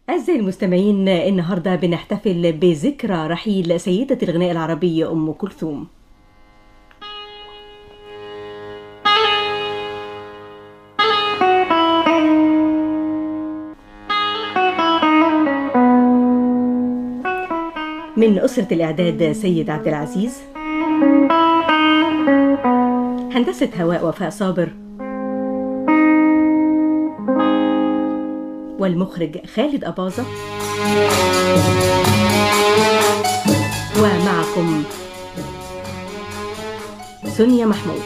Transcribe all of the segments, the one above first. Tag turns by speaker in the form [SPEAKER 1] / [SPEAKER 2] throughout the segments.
[SPEAKER 1] أعزائي المستمعين النهاردة بنحتفل بذكرى رحيل سيدة الغناء العربي أم كلثوم من أسرة الإعداد سيد عبد العزيز هندسة هواء وفاء صابر والمخرج خالد أباظة ومعكم سونيا محمود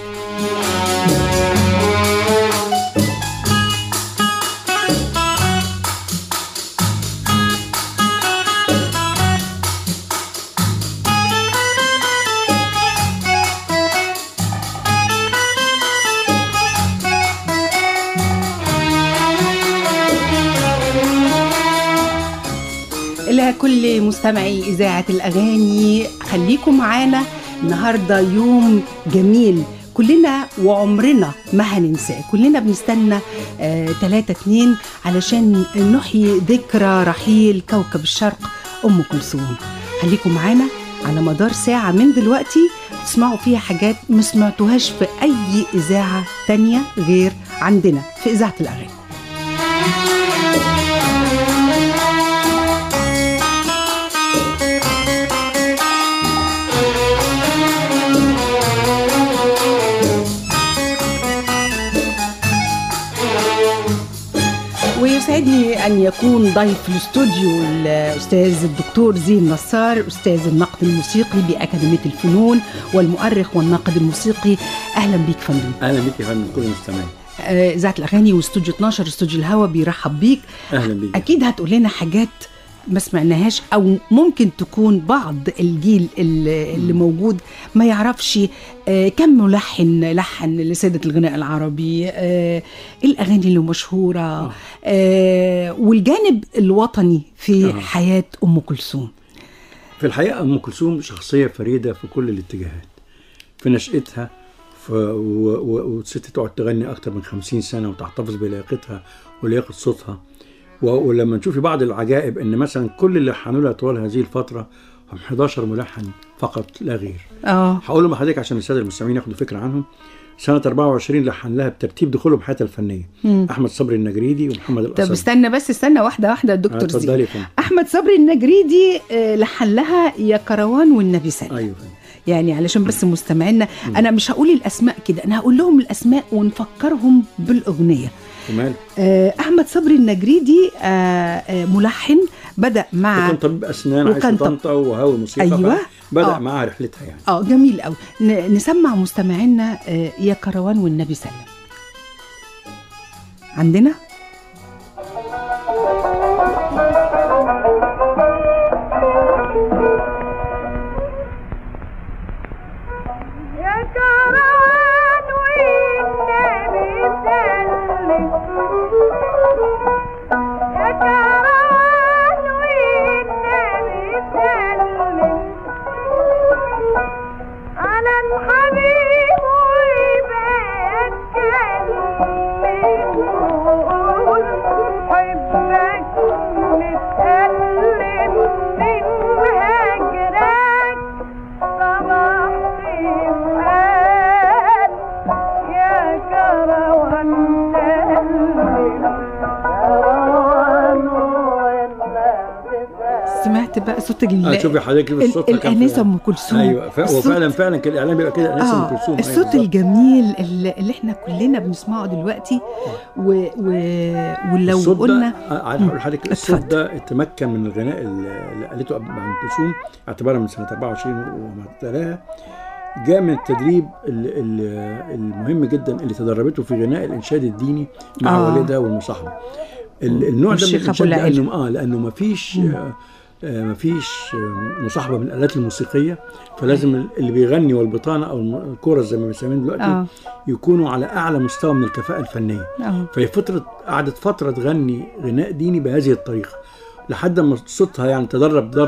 [SPEAKER 2] إلى كل مستمعي إذاعة الأغاني خليكم معانا النهاردة يوم جميل كلنا وعمرنا ما هننساه كلنا بنستنى آه 3 2 علشان نحيي ذكرى رحيل كوكب الشرق أم كلثوم خليكم معانا على مدار ساعة من دلوقتي تسمعوا فيها حاجات ما سمعتوهاش في أي إذاعة تانية غير عندنا في إذاعة الأغاني ويسعدني أن يكون ضيف الاستوديو الأستاذ الدكتور زين نصار أستاذ النقد الموسيقي بأكاديمية الفنون والمؤرخ والناقد الموسيقي أهلا بيك فندم
[SPEAKER 3] اهلا بك يا فندم كل المستمعين
[SPEAKER 2] آه، إذاعة الأغاني واستوديو 12 استوديو الهوا بيرحب بيك
[SPEAKER 3] اهلا بك
[SPEAKER 2] أكيد هتقول لنا حاجات ما سمعناهاش او ممكن تكون بعض الجيل اللي اللي موجود ما يعرفش آه، كم ملحن لحن لسيدة الغناء العربي آه، الاغاني اللي مشهوره آه، والجانب الوطني في
[SPEAKER 3] آه.
[SPEAKER 2] حياه ام كلثوم
[SPEAKER 3] في الحقيقه ام كلثوم شخصيه فريده في كل الاتجاهات في نشاتها ف... و... و... والست تقعد تغني اكتر من خمسين سنه وتحتفظ بلياقتها ولياقه صوتها و... ولما نشوف بعض العجائب ان مثلا كل اللي لحنوا لها طوال هذه الفتره هم 11 ملحن فقط لا غير
[SPEAKER 2] اه
[SPEAKER 3] هقول لهم لحضرتك عشان الساده المستمعين ياخدوا فكره عنهم سنه 24 لحن لها بترتيب دخولهم حياتها الفنيه
[SPEAKER 2] مم.
[SPEAKER 3] احمد صبري النجريدي ومحمد
[SPEAKER 2] طب
[SPEAKER 3] الاسد
[SPEAKER 2] استنى بس استنى واحده واحده يا
[SPEAKER 3] آه،
[SPEAKER 2] دكتور زين
[SPEAKER 3] اتفضلي يا فندم
[SPEAKER 2] احمد صبري النجريدي آه، لحن لها يا كروان والنبي سلام
[SPEAKER 3] ايوه فندم
[SPEAKER 2] يعني علشان بس مستمعينا انا مش هقول الاسماء كده انا هقول لهم الاسماء ونفكرهم بالاغنيه
[SPEAKER 3] ومال
[SPEAKER 2] آه، احمد صبري النجريدي آه، آه، ملحن بدا مع
[SPEAKER 3] وكان طبيب اسنان عايش
[SPEAKER 2] وكان
[SPEAKER 3] في
[SPEAKER 2] طب-
[SPEAKER 3] طنطا وهاوي موسيقى
[SPEAKER 2] أيوة.
[SPEAKER 3] بدا
[SPEAKER 2] آه.
[SPEAKER 3] معاها رحلتها يعني
[SPEAKER 2] اه جميل قوي نسمع مستمعينا آه، يا كروان والنبي سلم عندنا
[SPEAKER 4] يا كران والنبي سلم يا كران والنبي سلم على الحبيب ويبكى قول حبك نتألم من هجرك صبحت وقال يا كروان
[SPEAKER 2] سمعت بقى صوت ال-
[SPEAKER 3] آه، شوفي حضرتك
[SPEAKER 2] ال-
[SPEAKER 3] الصوت كان
[SPEAKER 2] الانسه
[SPEAKER 3] في-
[SPEAKER 2] ام كلثوم
[SPEAKER 3] ايوه ف...
[SPEAKER 2] الصوت-
[SPEAKER 3] وفعلا فعلا كان الاعلام بيبقى كده انسه ام كلثوم أيوة
[SPEAKER 2] الصوت
[SPEAKER 3] بالظبط.
[SPEAKER 2] الجميل اللي اللي احنا كلنا بنسمعه دلوقتي و... و... ولو
[SPEAKER 3] الصوت ده
[SPEAKER 2] قلنا
[SPEAKER 3] آه، عايز اقول لحضرتك الصوت
[SPEAKER 2] اتفضل.
[SPEAKER 3] ده تمكن من الغناء اللي اللي قالته قبل ام كلثوم اعتبارا من سنه 24 وما تلاها جاء من التدريب ال- ال- المهم جدا اللي تدربته في غناء الانشاد الديني مع
[SPEAKER 2] آه.
[SPEAKER 3] والدها والمصاحبه ال- النوع ده من
[SPEAKER 2] والشيخ أبو
[SPEAKER 3] الانشاد
[SPEAKER 2] العلم.
[SPEAKER 3] لانه اه لانه ما فيش آه آه، ما فيش آه، مصاحبه من الالات الموسيقيه فلازم اللي بيغني والبطانه او الم- الكورس زي ما بنسميه دلوقتي
[SPEAKER 2] اه
[SPEAKER 3] يكونوا على اعلى مستوى من الكفاءه الفنيه
[SPEAKER 2] اه
[SPEAKER 3] فهي فترة قعدت فترة تغني غناء ديني بهذه الطريقة لحد ما صوتها يعني تدرب تدرب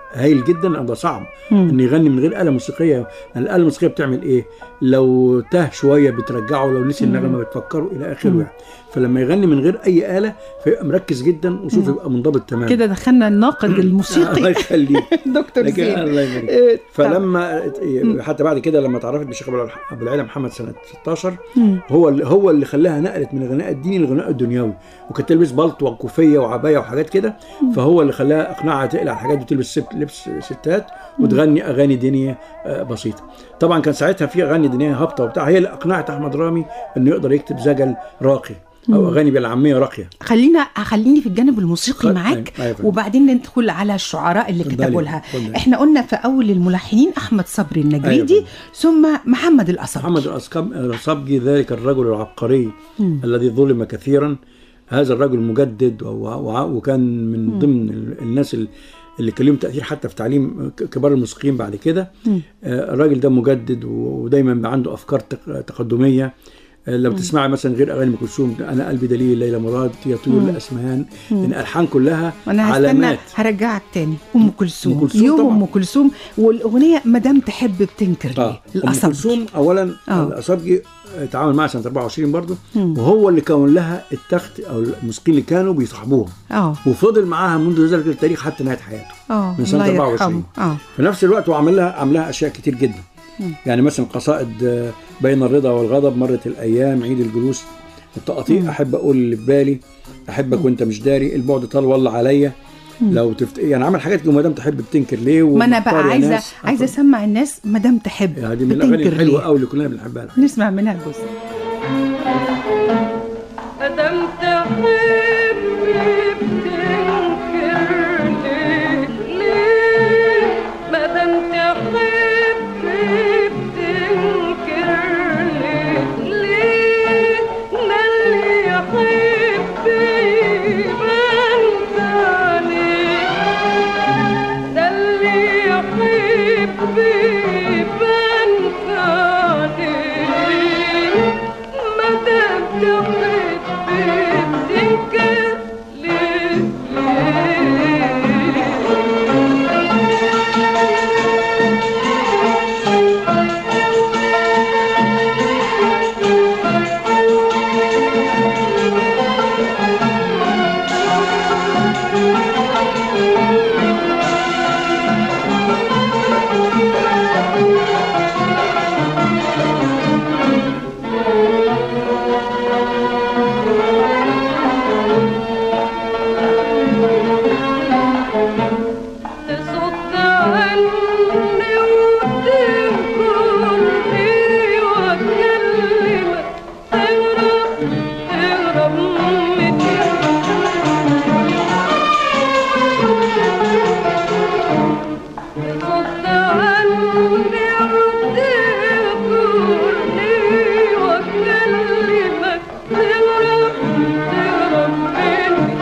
[SPEAKER 3] هايل جدا ده صعب
[SPEAKER 2] مم.
[SPEAKER 3] ان يغني من غير آلة موسيقية لأن الآلة الموسيقية بتعمل ايه لو تاه شوية بترجعه لو نسي النغمة بتفكره إلى آخره
[SPEAKER 2] مم.
[SPEAKER 3] يعني فلما يغني من غير أي آلة فيبقى مركز جدا وصوته يبقى منضبط تماما
[SPEAKER 2] كده دخلنا الناقد
[SPEAKER 3] الله
[SPEAKER 2] الموسيقي
[SPEAKER 3] يخليك
[SPEAKER 2] دكتور
[SPEAKER 3] لكن
[SPEAKER 2] زين
[SPEAKER 3] الله يبارك
[SPEAKER 2] آه، طب-
[SPEAKER 3] فلما حتى بعد كده لما اتعرفت بالشيخ ابو الع- ابو العلا محمد سنه 16
[SPEAKER 2] مم.
[SPEAKER 3] هو اللي هو اللي خلاها نقلت من الغناء الديني للغناء الدنيوي وكانت تلبس بلطو وكوفيه وعبايه وحاجات كده فهو اللي خلاها اقنعها تقلع الحاجات دي وتلبس ست لبس ستات وتغني اغاني دينيه آه، بسيطه طبعا كان ساعتها في اغاني دينيه هابطه وبتاع هي اللي اقنعت احمد رامي انه يقدر يكتب زجل راقي او اغاني بالعاميه راقيه
[SPEAKER 2] خلينا خليني في الجانب الموسيقي
[SPEAKER 3] خل-
[SPEAKER 2] معاك
[SPEAKER 3] أيوة، أيوة.
[SPEAKER 2] وبعدين ندخل على الشعراء اللي
[SPEAKER 3] اتفضلي،
[SPEAKER 2] كتبوا لها
[SPEAKER 3] اتفضلي.
[SPEAKER 2] احنا قلنا في اول الملحنين احمد صبري النجريدي
[SPEAKER 3] أيوة.
[SPEAKER 2] ثم محمد الاصبجي
[SPEAKER 3] محمد الأصكم- الأصبجي ذلك الرجل العبقري
[SPEAKER 2] مم.
[SPEAKER 3] الذي ظلم كثيرا هذا الرجل مجدد و- و- وكان من ضمن ال- الناس ال- اللي كان لهم تأثير حتى في تعليم ك- كبار الموسيقيين بعد كده
[SPEAKER 2] مم.
[SPEAKER 3] آه، الراجل ده مجدد و- ودايما بقى عنده أفكار تق- تقدمية آه، لو تسمعي مثلا غير اغاني ام كلثوم انا قلبي دليل ليلى مراد يا طيور الاسمان الالحان كلها
[SPEAKER 2] وانا هستنى
[SPEAKER 3] علامات
[SPEAKER 2] هرجعك تاني ام كلثوم
[SPEAKER 3] أم كلثوم
[SPEAKER 2] يوم
[SPEAKER 3] طبعاً.
[SPEAKER 2] ام كلثوم والاغنيه مدام تحب بتنكر ليه
[SPEAKER 3] اه ام
[SPEAKER 2] الاصبجي
[SPEAKER 3] كلثوم اولا
[SPEAKER 2] آه.
[SPEAKER 3] الاصابجي اتعامل معها سنه 24 برضه
[SPEAKER 2] مم.
[SPEAKER 3] وهو اللي كون لها التخت او الموسيقيين اللي كانوا بيصاحبوها
[SPEAKER 2] اه
[SPEAKER 3] وفضل معاها منذ ذلك التاريخ حتى نهايه حياته
[SPEAKER 2] اه
[SPEAKER 3] من سنة
[SPEAKER 2] الله
[SPEAKER 3] 24.
[SPEAKER 2] يرحمه. اه
[SPEAKER 3] في نفس الوقت هو عمل لها عمل لها اشياء كتير جدا
[SPEAKER 2] مم.
[SPEAKER 3] يعني مثلا قصائد آه، بين الرضا والغضب مرت الايام عيد الجلوس التقاطيع احب اقول اللي في بالي احبك وانت مش داري البعد طال والله عليا لو تفت... يعني عمل حاجات ما دام تحب بتنكر ليه
[SPEAKER 2] ما انا بقى
[SPEAKER 3] ومختار يا
[SPEAKER 2] عايزه
[SPEAKER 3] ناس.
[SPEAKER 2] عايزه اسمع الناس مدام تحب
[SPEAKER 3] يعني دي من الاغاني
[SPEAKER 2] بتنكر
[SPEAKER 3] الحلوه
[SPEAKER 2] ليه
[SPEAKER 3] قوي اللي كلنا بنحبها
[SPEAKER 2] نسمع منها جزء
[SPEAKER 4] مدام تحبي بتنكر ليه ليه مدام تحبي بتنكر ليه ليه ده اللي يحب يبان عليه ده اللي يحب يبان عليه مدام تحبي بتنكر ليه ليه تصد عني وتنكرني واكلمك تهرب تهرب مني تصد عني وتنكرني واكلمك تهرب تهرب مني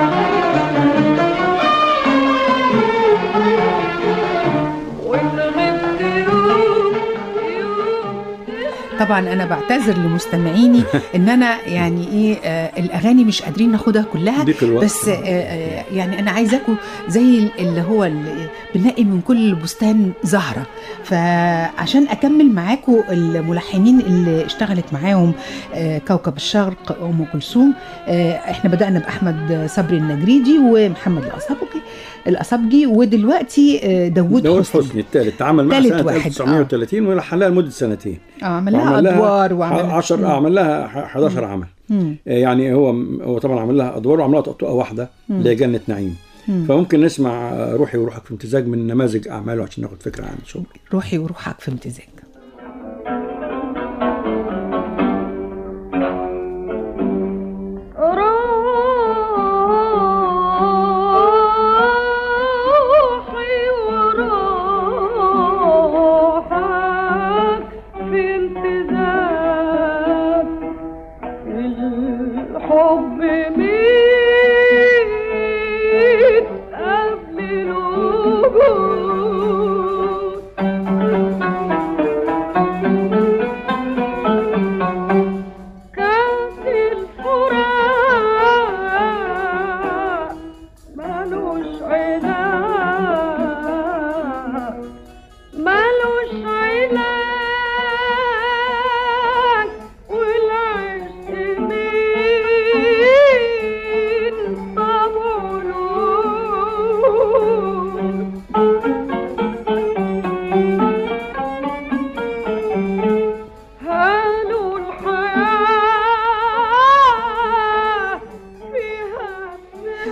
[SPEAKER 4] وإن غبت يوم يوم
[SPEAKER 2] طبعا انا بعتذر لمستمعيني ان انا يعني ايه آه الاغاني مش قادرين ناخدها كلها
[SPEAKER 3] ضيق الوقت.
[SPEAKER 2] بس آه آه يعني انا عايزاكم زي اللي هو اللي بنلاقي من كل بستان زهره فعشان اكمل معاكم الملحنين اللي اشتغلت معاهم آه كوكب الشرق ام كلثوم آه احنا بدانا باحمد صبري النجريدي ومحمد الاصبجي الاصبجي ودلوقتي آه داوود
[SPEAKER 3] داود
[SPEAKER 2] حسني
[SPEAKER 3] حسني الثالث تعامل معها
[SPEAKER 2] تالت
[SPEAKER 3] سنه
[SPEAKER 2] واحد،
[SPEAKER 3] 1930 ولحن لها لمده سنتين
[SPEAKER 2] اه عمل لها
[SPEAKER 3] وعمل لها
[SPEAKER 2] ادوار وعمل
[SPEAKER 3] 10 عمل لها 11 عمل
[SPEAKER 2] مم.
[SPEAKER 3] يعني هو هو طبعا عمل لها ادوار وعمل لها طقطقه واحده اللي هي جنه نعيم
[SPEAKER 2] مم.
[SPEAKER 3] فممكن نسمع روحي وروحك في امتزاج من نماذج اعماله عشان ناخد فكره عن شغله
[SPEAKER 2] روحي وروحك في امتزاج
[SPEAKER 4] روحي وروحك في امتزاج الحب ميت قبل الوجود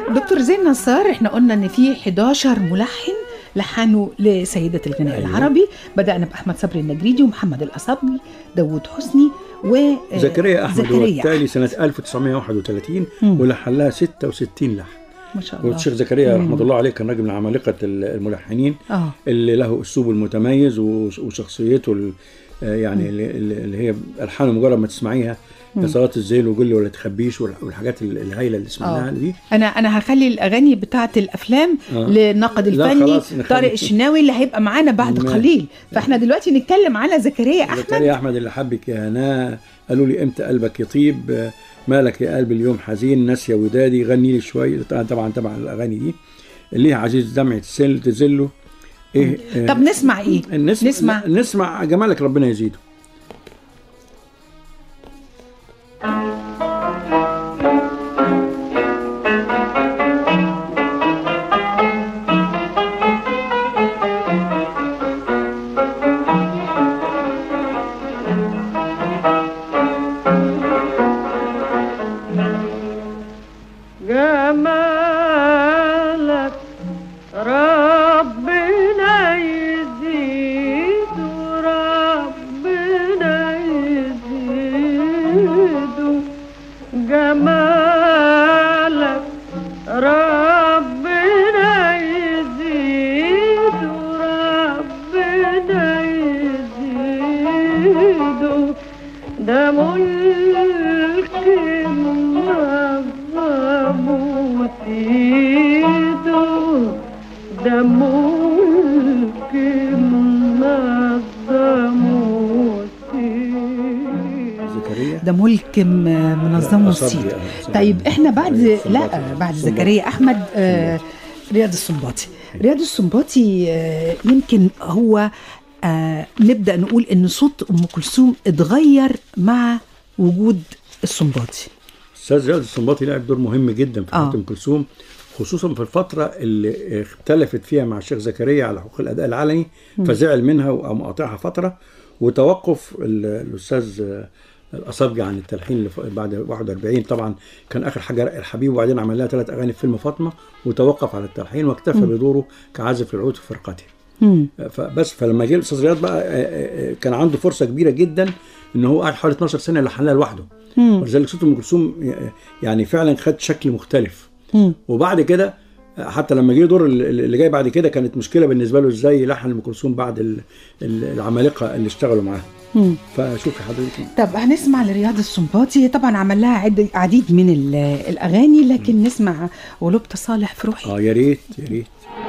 [SPEAKER 2] دكتور زين نصار احنا قلنا ان في 11 ملحن لحنوا لسيدة الغناء
[SPEAKER 3] أيوة.
[SPEAKER 2] العربي بدأنا بأحمد صبري النجريدي ومحمد الأصبي داوود حسني و آه،
[SPEAKER 3] زكريا احمد هو
[SPEAKER 2] زكريا
[SPEAKER 3] التالي سنه 1931
[SPEAKER 2] مم.
[SPEAKER 3] ولحن لها 66 لحن
[SPEAKER 2] ما شاء الله
[SPEAKER 3] والشيخ زكريا
[SPEAKER 2] مم.
[SPEAKER 3] رحمه الله عليه كان راجل من عمالقه الملحنين
[SPEAKER 2] اه
[SPEAKER 3] اللي له اسلوبه المتميز وش- وشخصيته ال- آه يعني اللي, اللي هي الحانه مجرد ما تسمعيها يا صلاه الزيل وقول لي ولا تخبيش والح- والحاجات ال- الهايله اللي سمعناها
[SPEAKER 2] آه.
[SPEAKER 3] دي
[SPEAKER 2] انا انا هخلي الاغاني بتاعه الافلام
[SPEAKER 3] آه.
[SPEAKER 2] للناقد
[SPEAKER 3] لا
[SPEAKER 2] الفني
[SPEAKER 3] خلاص، نخلي-
[SPEAKER 2] طارق الشناوي اللي هيبقى معانا بعد
[SPEAKER 3] ما-
[SPEAKER 2] قليل فاحنا دلوقتي نتكلم على زكريا احمد
[SPEAKER 3] زكريا احمد اللي حبك يا هناء قالوا لي امتى قلبك يطيب آه، مالك يا قلبي اليوم حزين ناسيه ودادي غني لي شويه طبعا طبعا الاغاني دي اللي هي عزيز دمعة تسل تزله ايه آه،
[SPEAKER 2] طب نسمع ايه
[SPEAKER 3] نسمع
[SPEAKER 2] نسمع.
[SPEAKER 3] نسمع جمالك ربنا يزيده
[SPEAKER 4] جمالك ربنا يزيد ربنا يزيد جمالك ربنا يزيد ربنا يزيد ده ملك منظم وسيده ده ملك منظم وسيده
[SPEAKER 3] زكريا
[SPEAKER 2] ده ملك م- منظم
[SPEAKER 3] أصبي،
[SPEAKER 2] وسيط
[SPEAKER 3] آه،
[SPEAKER 2] طيب احنا بعد
[SPEAKER 3] السنباطي.
[SPEAKER 2] لا بعد
[SPEAKER 3] السنباطي.
[SPEAKER 2] زكريا احمد آه رياض السنباطي رياض السنباطي آه يمكن هو آه نبدا نقول ان صوت ام كلثوم اتغير مع وجود السنباطي
[SPEAKER 3] استاذ رياض السنباطي لعب دور مهم جدا في
[SPEAKER 2] آه.
[SPEAKER 3] حياه ام كلثوم خصوصا في الفتره اللي اختلفت فيها مع الشيخ زكريا على حقوق الاداء العلني فزعل منها وقام قاطعها فتره وتوقف ال- الاستاذ آه، الاصابجي عن التلحين لف- بعد 41 طبعا كان اخر حاجه رأي الحبيب وبعدين عمل لها ثلاث اغاني في فيلم فاطمه وتوقف على التلحين واكتفى بدوره كعازف العود في فرقته
[SPEAKER 2] مم.
[SPEAKER 3] فبس فلما جه الاستاذ رياض بقى آه، آه، آه، كان عنده فرصه كبيره جدا ان هو قعد حوالي 12 سنه يلحن لها لوحده
[SPEAKER 2] مم.
[SPEAKER 3] ولذلك صوت ام كلثوم يعني فعلا خد شكل مختلف
[SPEAKER 2] مم.
[SPEAKER 3] وبعد كده حتى لما جه دور ال- اللي جاي بعد كده كانت مشكله بالنسبه له ازاي يلحن ام كلثوم بعد ال- ال- العمالقه اللي اشتغلوا معاها
[SPEAKER 2] مم.
[SPEAKER 3] فشوفي حضرتك
[SPEAKER 2] طب هنسمع لرياض السنباطي طبعا عمل لها عد- عديد من ال- الاغاني لكن نسمع ولبت صالح في روحي
[SPEAKER 3] اه يا ريت يا ريت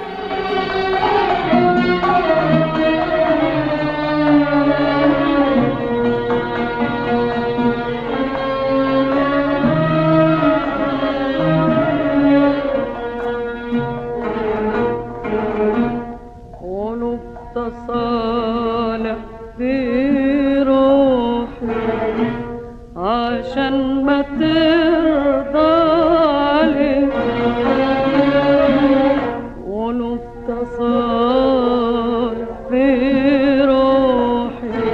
[SPEAKER 4] قلوب تصالح في روحي عشان ما ترضى عليك قلوب تصالح في روحي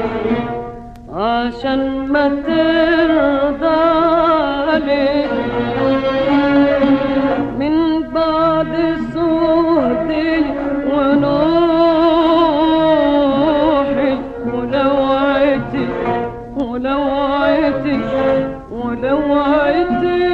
[SPEAKER 4] عشان ما ترضى عليك من بعد صوتي ونوحي ولوعتي ولوعتي ولوعتي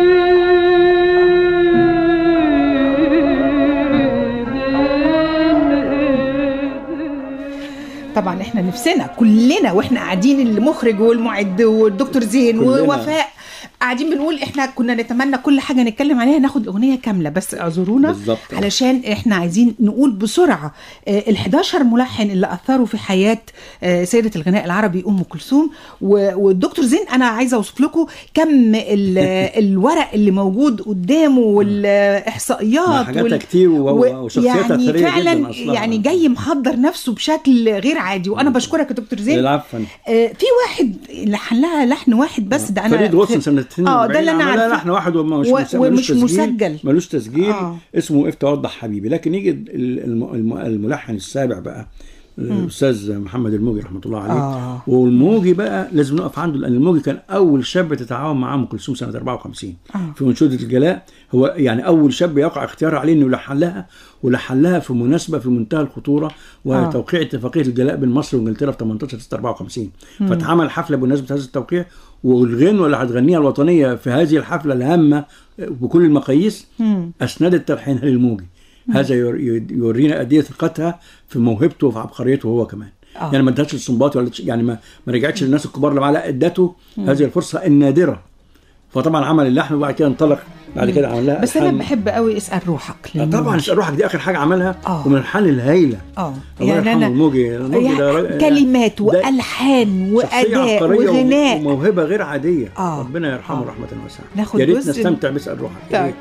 [SPEAKER 4] بين ايديك
[SPEAKER 2] طبعا احنا نفسنا كلنا واحنا قاعدين المخرج والمعد والدكتور زين
[SPEAKER 3] كلنا.
[SPEAKER 2] ووفاء قاعدين بنقول احنا كنا نتمنى كل حاجه نتكلم عليها ناخد اغنيه كامله بس اعذرونا
[SPEAKER 3] بالظبط.
[SPEAKER 2] علشان احنا عايزين نقول بسرعه ال 11 ملحن اللي اثروا في حياه آه، سيده الغناء العربي ام كلثوم و- والدكتور زين انا عايزه اوصف لكم كم ال- الورق اللي موجود قدامه والاحصائيات
[SPEAKER 3] حاجاتها كتير و- و- وشخصياتها
[SPEAKER 2] يعني
[SPEAKER 3] ثرية
[SPEAKER 2] فعلا
[SPEAKER 3] جداً أصلاً.
[SPEAKER 2] يعني جاي محضر نفسه بشكل غير عادي وانا بشكرك يا دكتور زين
[SPEAKER 3] العفو
[SPEAKER 2] آه، في واحد لحن لها لحن واحد بس ده انا
[SPEAKER 3] فريد واتسون سنه 42
[SPEAKER 2] اه ده اللي انا
[SPEAKER 3] عملها
[SPEAKER 2] عارفه
[SPEAKER 3] لحن واحد ومش
[SPEAKER 2] و-
[SPEAKER 3] مس-
[SPEAKER 2] ومش
[SPEAKER 3] ملوش تسجيل
[SPEAKER 2] مسجل.
[SPEAKER 3] ملوش تسجيل
[SPEAKER 2] آه.
[SPEAKER 3] اسمه وقفت اوضح حبيبي لكن يجي الم- الم- الملحن السابع بقى الاستاذ محمد الموجي رحمه الله عليه
[SPEAKER 2] آه.
[SPEAKER 3] والموجي بقى لازم نقف عنده لان الموجي كان اول شاب تتعاون معاه ام كلثوم سنه 54
[SPEAKER 2] آه.
[SPEAKER 3] في منشوده الجلاء هو يعني اول شاب يقع اختيار عليه انه يلحن لها ولحن لها في مناسبه في منتهى الخطوره وهي
[SPEAKER 2] آه.
[SPEAKER 3] توقيع اتفاقيه الجلاء بين مصر وانجلترا في 18 6 54 فاتعمل حفله بمناسبه هذا التوقيع والغنوه اللي هتغنيها الوطنيه في هذه الحفله الهامه بكل المقاييس
[SPEAKER 2] مم.
[SPEAKER 3] اسندت تلحينها للموجي هذا يور- يورينا قد ايه ثقتها في موهبته وفي عبقريته هو كمان
[SPEAKER 2] آه.
[SPEAKER 3] يعني ما ادتش الصنباطي ولا يعني ما, ما رجعتش للناس الكبار اللي معاه لا ادته هذه الفرصه النادره فطبعا عمل اللحن وبعد كده انطلق بعد كده عمل لها
[SPEAKER 2] بس انا
[SPEAKER 3] ألحان.
[SPEAKER 2] بحب قوي اسال روحك
[SPEAKER 3] آه طبعا اسال روحك دي اخر حاجه عملها
[SPEAKER 2] آه.
[SPEAKER 3] ومن الحان الهايله
[SPEAKER 2] اه
[SPEAKER 3] الله
[SPEAKER 2] يعني
[SPEAKER 3] يرحمه
[SPEAKER 2] انا
[SPEAKER 3] الموجي الموجي ده راجل-
[SPEAKER 2] يعني كلمات
[SPEAKER 3] ده
[SPEAKER 2] والحان
[SPEAKER 3] شخصية
[SPEAKER 2] واداء
[SPEAKER 3] عبقرية
[SPEAKER 2] وغناء
[SPEAKER 3] وموهبه غير عاديه
[SPEAKER 2] آه.
[SPEAKER 3] ربنا يرحمه
[SPEAKER 2] آه.
[SPEAKER 3] رحمه واسعه
[SPEAKER 2] ناخد
[SPEAKER 3] يا ريت
[SPEAKER 2] جزء-
[SPEAKER 3] نستمتع باسال روحك يا
[SPEAKER 2] طيب.
[SPEAKER 3] ريت.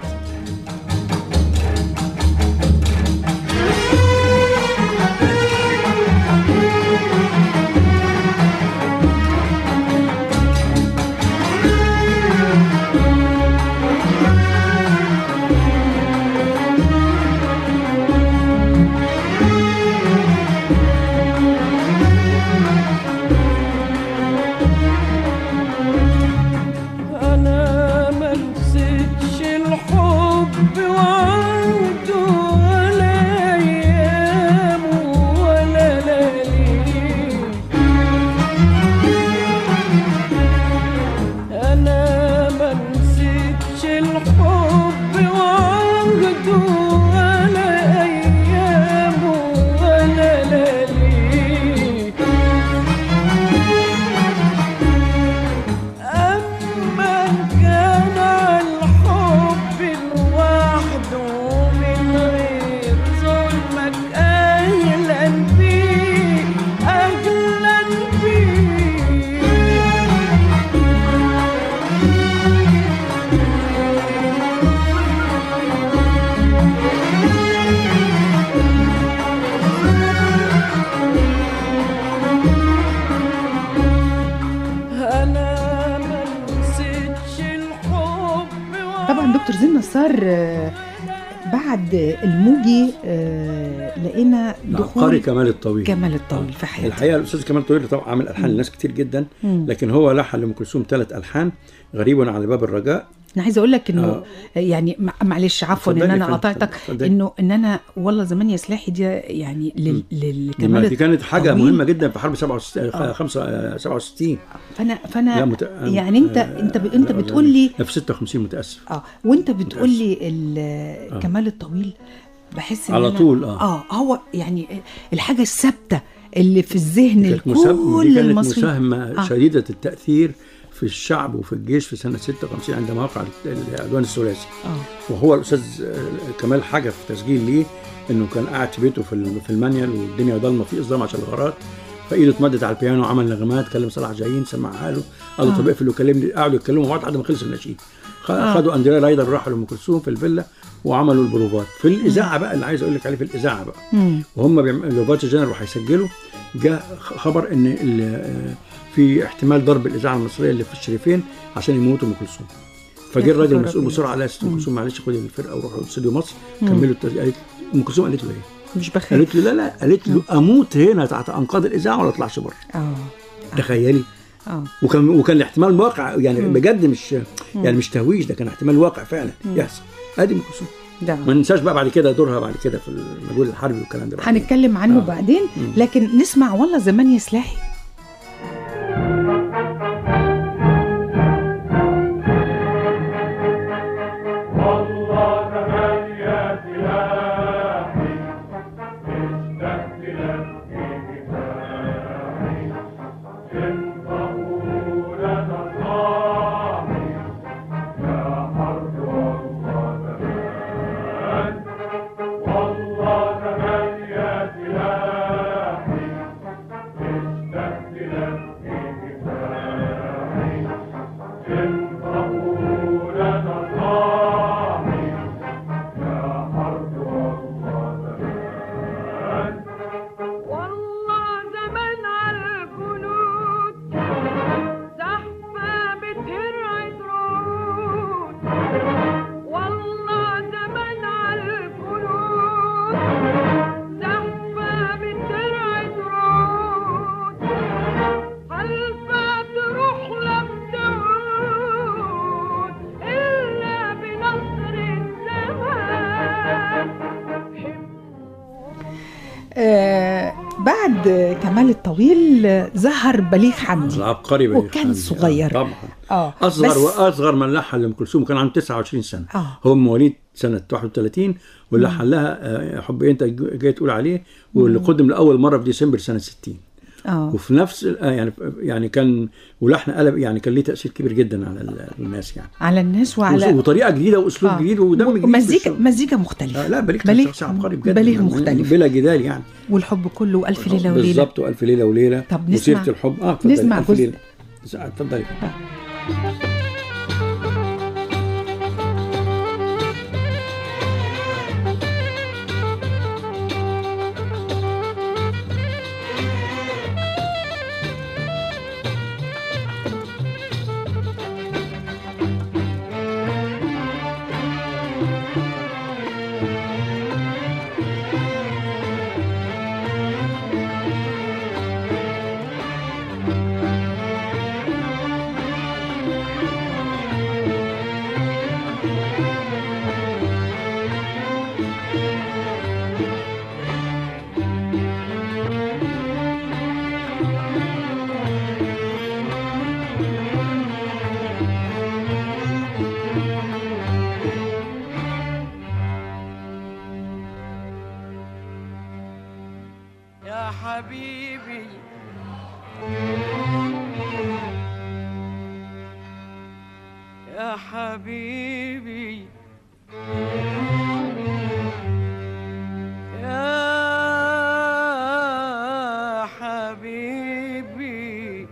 [SPEAKER 4] أنا ما نسيتش الحب وعوده ولا أيامه ولا لياليه أنا ما نسيتش الحب وعوده ولا أيامه ولا لياليه أما كان الحب لوحده من غير ظلمك أهلا بيه أهلا بيه أنا ما نسيتش الحب
[SPEAKER 2] طبعا دكتور زين نصار آه، بعد الموجي آه، لقينا
[SPEAKER 3] العبقري
[SPEAKER 2] دخول
[SPEAKER 3] كمال الطويل
[SPEAKER 2] كمال الطويل في حياته
[SPEAKER 3] الحقيقه الاستاذ كمال الطويل طبعا عامل الحان لناس كتير جدا
[SPEAKER 2] مم.
[SPEAKER 3] لكن هو لحن لام كلثوم ثلاث الحان غريب على باب الرجاء
[SPEAKER 2] انا عايزه اقول لك انه
[SPEAKER 3] آه.
[SPEAKER 2] يعني مع- معلش عفوا ان
[SPEAKER 3] اتفضلي
[SPEAKER 2] انا
[SPEAKER 3] يا فندم،
[SPEAKER 2] قطعتك
[SPEAKER 3] اتفضلي.
[SPEAKER 2] انه ان انا والله زمان يا سلاحي دي يعني لل-
[SPEAKER 3] دي
[SPEAKER 2] للكمال
[SPEAKER 3] دي كانت حاجه
[SPEAKER 2] الطويل.
[SPEAKER 3] مهمه جدا في حرب 67
[SPEAKER 2] آه.
[SPEAKER 3] 5 67
[SPEAKER 2] فانا فانا
[SPEAKER 3] لا مت...
[SPEAKER 2] يعني انت
[SPEAKER 3] آه،
[SPEAKER 2] انت ب... انت
[SPEAKER 3] لا،
[SPEAKER 2] بتقول لي
[SPEAKER 3] لا، في 56 متاسف
[SPEAKER 2] اه وانت بتقول
[SPEAKER 3] متأسف.
[SPEAKER 2] لي ال- كمال الطويل بحس ان
[SPEAKER 3] على
[SPEAKER 2] أنا-
[SPEAKER 3] طول، آه.
[SPEAKER 2] اه هو يعني الحاجه الثابته اللي في الذهن
[SPEAKER 3] كانت مساهمة دي
[SPEAKER 2] لكل
[SPEAKER 3] كانت
[SPEAKER 2] المصريين
[SPEAKER 3] مساهمة
[SPEAKER 2] آه.
[SPEAKER 3] شديدة التأثير في الشعب وفي الجيش في سنة 56 عندما وقع العدوان الثلاثي
[SPEAKER 2] اه
[SPEAKER 3] وهو الأستاذ آه، كمال حاجة في تسجيل ليه إنه كان قاعد في بيته في ال- في المانيال والدنيا ضلمة في إصدام عشان الغارات فإيده اتمدت على البيانو وعمل نغمات كلم صلاح جايين سمعها له قال له
[SPEAKER 2] آه.
[SPEAKER 3] طب اقفل وكلمني قعدوا يتكلموا مع بعض لحد ما خلص النشيد خ-
[SPEAKER 2] آه.
[SPEAKER 3] خدوا اندريا رايدر راحوا لام كلثوم في الفيلا وعملوا البروفات في الاذاعه بقى اللي عايز اقول لك عليه في الاذاعه بقى
[SPEAKER 2] مم.
[SPEAKER 3] وهم بيعملوا لوفات جنرال وهيسجلوا جاء خبر ان ال- آه، في احتمال ضرب الاذاعه المصريه اللي في الشريفين عشان يموتوا ام كلثوم فجه
[SPEAKER 2] يا
[SPEAKER 3] الراجل
[SPEAKER 2] خبر
[SPEAKER 3] المسؤول
[SPEAKER 2] أبيض.
[SPEAKER 3] بسرعه قال ست ام كلثوم معلش خدي الفرقه وروحوا استوديو مصر كملوا التسجيل قالت ام كلثوم قالت له ايه؟
[SPEAKER 2] مش بخاف
[SPEAKER 3] قالت له لا لا قالت له اموت هنا تحت انقاض الاذاعه ولا اطلعش بره
[SPEAKER 2] اه
[SPEAKER 3] تخيلي
[SPEAKER 2] اه
[SPEAKER 3] وكان وكان الاحتمال واقع يعني بجد مش يعني مش تهويش ده كان احتمال واقع فعلا يحصل ادي ام كلثوم
[SPEAKER 2] ده
[SPEAKER 3] ما ننساش بقى بعد كده دورها بعد كده في المجهود الحربي والكلام ده بعد كده.
[SPEAKER 2] هنتكلم عنه
[SPEAKER 3] آه.
[SPEAKER 2] بعدين
[SPEAKER 3] مم.
[SPEAKER 2] لكن نسمع والله زمان يا سلاحي
[SPEAKER 5] والله زمان يا سلاحي اشتقت لك في كفاحي انت أولى صاحي يا حرب والله زمان والله زمان يا سلاحي اشتقت
[SPEAKER 2] آه بعد كمال الطويل آه، ظهر بليغ حمدي
[SPEAKER 3] العبقري بليغ
[SPEAKER 2] وكان
[SPEAKER 3] حمدي.
[SPEAKER 2] صغير.
[SPEAKER 3] آه طبعا
[SPEAKER 2] اه
[SPEAKER 3] اصغر
[SPEAKER 2] بس-
[SPEAKER 3] واصغر من لحن لام كلثوم كان عنده 29 سنه
[SPEAKER 2] آه.
[SPEAKER 3] هو مواليد سنه 31 واللي لحن لها آه، حب إيه انت جاي تقول عليه واللي قدم لاول مره في ديسمبر سنه 60
[SPEAKER 2] اه
[SPEAKER 3] وفي نفس ال- آه، يعني يعني كان ولحن قلب يعني كان ليه تاثير كبير جدا على ال- الناس يعني
[SPEAKER 2] على الناس
[SPEAKER 3] وعلى
[SPEAKER 2] وعلى
[SPEAKER 3] وطريقه جديده واسلوب
[SPEAKER 2] آه.
[SPEAKER 3] جديد ودم جديد في
[SPEAKER 2] مزيكا
[SPEAKER 3] الشغل.
[SPEAKER 2] مزيكا مختلفة
[SPEAKER 3] آه لا بليغ كان
[SPEAKER 2] بليغ-
[SPEAKER 3] شخص عبقري بجد
[SPEAKER 2] بليغ
[SPEAKER 3] يعني
[SPEAKER 2] مختلف.
[SPEAKER 3] بلا جدال يعني
[SPEAKER 2] والحب كله ألف ليلة وليلة
[SPEAKER 3] بالظبط والف ليله وليله
[SPEAKER 2] طب نسمع-
[SPEAKER 3] وسيره الحب اه اتفضلي،
[SPEAKER 2] نسمع
[SPEAKER 3] ألف
[SPEAKER 2] جزء.
[SPEAKER 3] ليلة. اتفضلي
[SPEAKER 4] يا حبيبي يا حبيبي يا حبيبي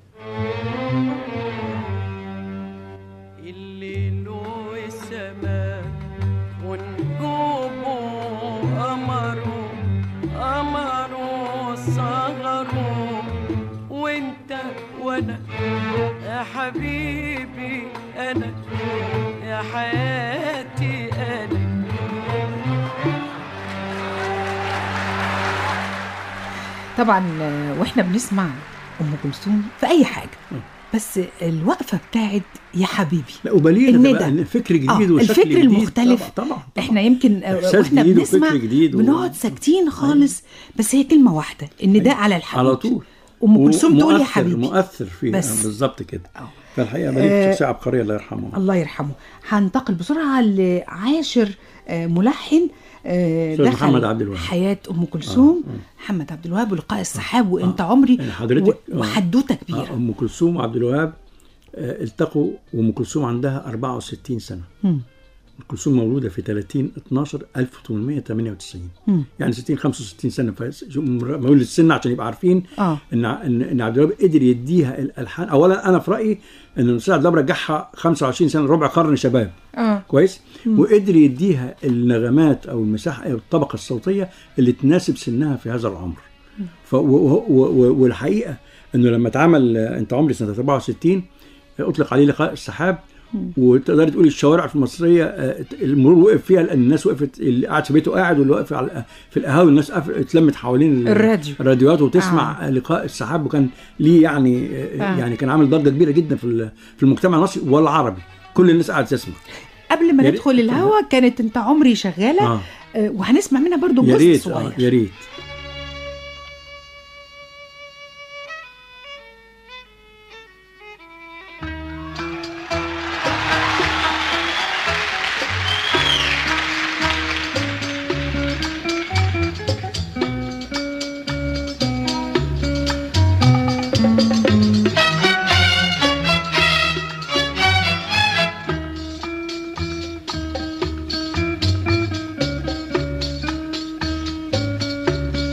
[SPEAKER 4] الليل والسماء ونجومه قمره قمره صغره وانت وانا يا حبيبي انا يا حياتي انا
[SPEAKER 2] طبعا آه، واحنا بنسمع ام كلثوم في اي حاجه بس الوقفه بتاعت يا حبيبي
[SPEAKER 3] لا وبليغ ده
[SPEAKER 2] الندى.
[SPEAKER 3] بقى فكر جديد
[SPEAKER 2] آه،
[SPEAKER 3] وشكل
[SPEAKER 2] الفكر
[SPEAKER 3] جديد.
[SPEAKER 2] المختلف.
[SPEAKER 3] طبعا طبعا, طبعا.
[SPEAKER 2] احنا يمكن آه،
[SPEAKER 3] إحساس
[SPEAKER 2] واحنا
[SPEAKER 3] جديد وفكر
[SPEAKER 2] بنسمع
[SPEAKER 3] جديد و-
[SPEAKER 2] بنقعد ساكتين خالص بس هي كلمه واحده النداء على الحبيب
[SPEAKER 3] على طول
[SPEAKER 2] ام كلثوم تقول يا
[SPEAKER 3] ومؤثر-
[SPEAKER 2] حبيبي
[SPEAKER 3] مؤثر فيه
[SPEAKER 2] بس.
[SPEAKER 3] بس بالظبط كده
[SPEAKER 2] آه.
[SPEAKER 3] فالحقيقه بليغ
[SPEAKER 2] آه،
[SPEAKER 3] شخصيه عبقريه الله يرحمه
[SPEAKER 2] الله يرحمه هنتقل بسرعه لعاشر آه، ملحن آه،
[SPEAKER 3] أستاذ
[SPEAKER 2] دخل
[SPEAKER 3] محمد عبد الوهاب.
[SPEAKER 2] حياه ام كلثوم محمد عبد الوهاب ولقاء السحاب وانت عمري
[SPEAKER 3] يعني حضرتك-
[SPEAKER 2] و- وحدوته
[SPEAKER 3] آه،
[SPEAKER 2] كبيره
[SPEAKER 3] ام كلثوم وعبد الوهاب آه، التقوا وام كلثوم عندها 64 سنه
[SPEAKER 2] مم.
[SPEAKER 3] ام كلثوم مولوده في 30 12 1898
[SPEAKER 2] مم.
[SPEAKER 3] يعني 60 65 سنه مولد السن عشان يبقى عارفين
[SPEAKER 2] اه
[SPEAKER 3] ان ان ان عبد الوهاب قدر يديها الالحان اولا انا في رايي ان الاستاذ عبد الوهاب رجعها 25 سنه ربع قرن شباب
[SPEAKER 2] اه
[SPEAKER 3] كويس وقدر يديها النغمات او المساحه او الطبقه الصوتيه اللي تناسب سنها في هذا العمر ف و- و- و- والحقيقه انه لما اتعمل آه، انت عمري سنه 64 آه، اطلق عليه لقاء السحاب وتقدر تقول الشوارع في المصريه آه، المرور وقف فيها لان الناس وقفت اللي قاعد في بيته قاعد واللي واقف على في القهاوي الناس قف- اتلمت حوالين ال-
[SPEAKER 2] الراديو.
[SPEAKER 3] الراديوات وتسمع آه. لقاء السحاب وكان ليه يعني آه.
[SPEAKER 2] آه.
[SPEAKER 3] يعني كان عامل ضجه كبيره جدا في ال- في المجتمع المصري والعربي كل الناس قاعده تسمع
[SPEAKER 2] قبل ما
[SPEAKER 3] يا ريت-
[SPEAKER 2] ندخل الهوا كانت انت عمري شغاله
[SPEAKER 3] اه
[SPEAKER 2] آه، وهنسمع منها برضو
[SPEAKER 3] يا
[SPEAKER 2] جزء
[SPEAKER 3] ريت آه
[SPEAKER 2] صغير
[SPEAKER 3] يا ريت
[SPEAKER 5] يا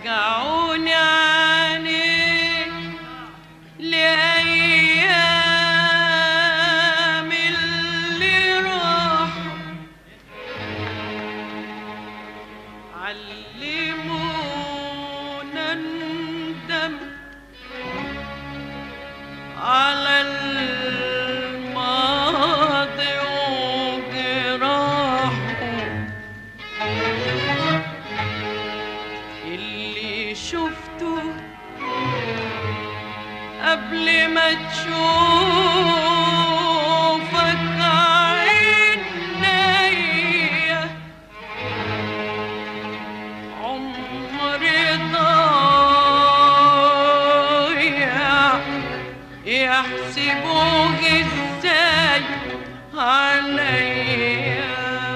[SPEAKER 4] رجعوني عني لأيام اللي راحوا علمونا ندم على الماضي وجراحه اللي شفته قبل ما تشوفك عينيا عمري ضايع يحسبوه ازاي عليا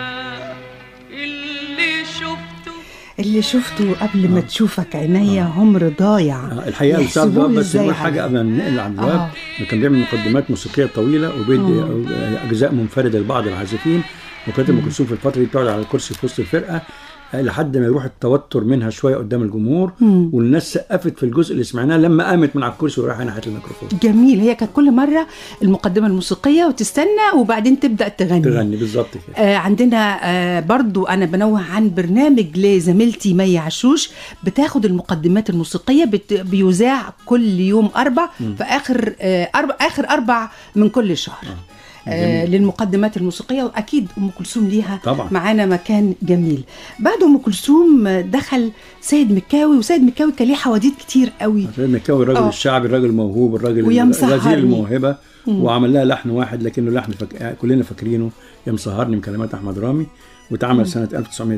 [SPEAKER 4] اللي شفته
[SPEAKER 2] اللي شفته قبل ما تشوفك عينيا عمر ضايع
[SPEAKER 3] آه، الحقيقه الاستاذ
[SPEAKER 2] يحسبوه
[SPEAKER 3] الوهاب بس
[SPEAKER 2] إزاي
[SPEAKER 3] نقول حاجه
[SPEAKER 2] عليا؟
[SPEAKER 3] قبل ما ننقل على الوهاب
[SPEAKER 2] آه.
[SPEAKER 3] انه كان بيعمل مقدمات موسيقيه طويله وبيدي اجزاء منفرده لبعض العازفين وكانت ام كلثوم في الفتره دي بتقعد على الكرسي في وسط الفرقه آه، لحد ما يروح التوتر منها شويه قدام الجمهور
[SPEAKER 2] مم.
[SPEAKER 3] والناس سقفت في الجزء اللي سمعناه لما قامت من على الكرسي وراحت ناحيه الميكروفون
[SPEAKER 2] جميل هي كانت كل مرة المقدمة الموسيقية وتستنى وبعدين تبدأ تغني
[SPEAKER 3] تغني بالظبط كده
[SPEAKER 2] آه عندنا آه برضو أنا بنوه عن برنامج لزميلتي مي عشوش بتاخد المقدمات الموسيقية بت بيذاع كل يوم أربع في آخر آه أربع آخر أربع من كل شهر آه
[SPEAKER 3] جميل.
[SPEAKER 2] للمقدمات الموسيقية وأكيد أم كلثوم ليها
[SPEAKER 3] طبعا.
[SPEAKER 2] معانا مكان جميل بعد أم كلثوم آه، دخل سيد مكاوي وسيد مكاوي كان ليه حواديت كتير قوي
[SPEAKER 3] سيد مكاوي الراجل
[SPEAKER 2] آه.
[SPEAKER 3] الشعبي الراجل الموهوب الراجل
[SPEAKER 2] ويا مسهرني.
[SPEAKER 3] غزير الموهبه وعمل لها لحن واحد لكنه لحن فك... كلنا فاكرينه يا مسهرني من كلمات احمد رامي واتعمل سنه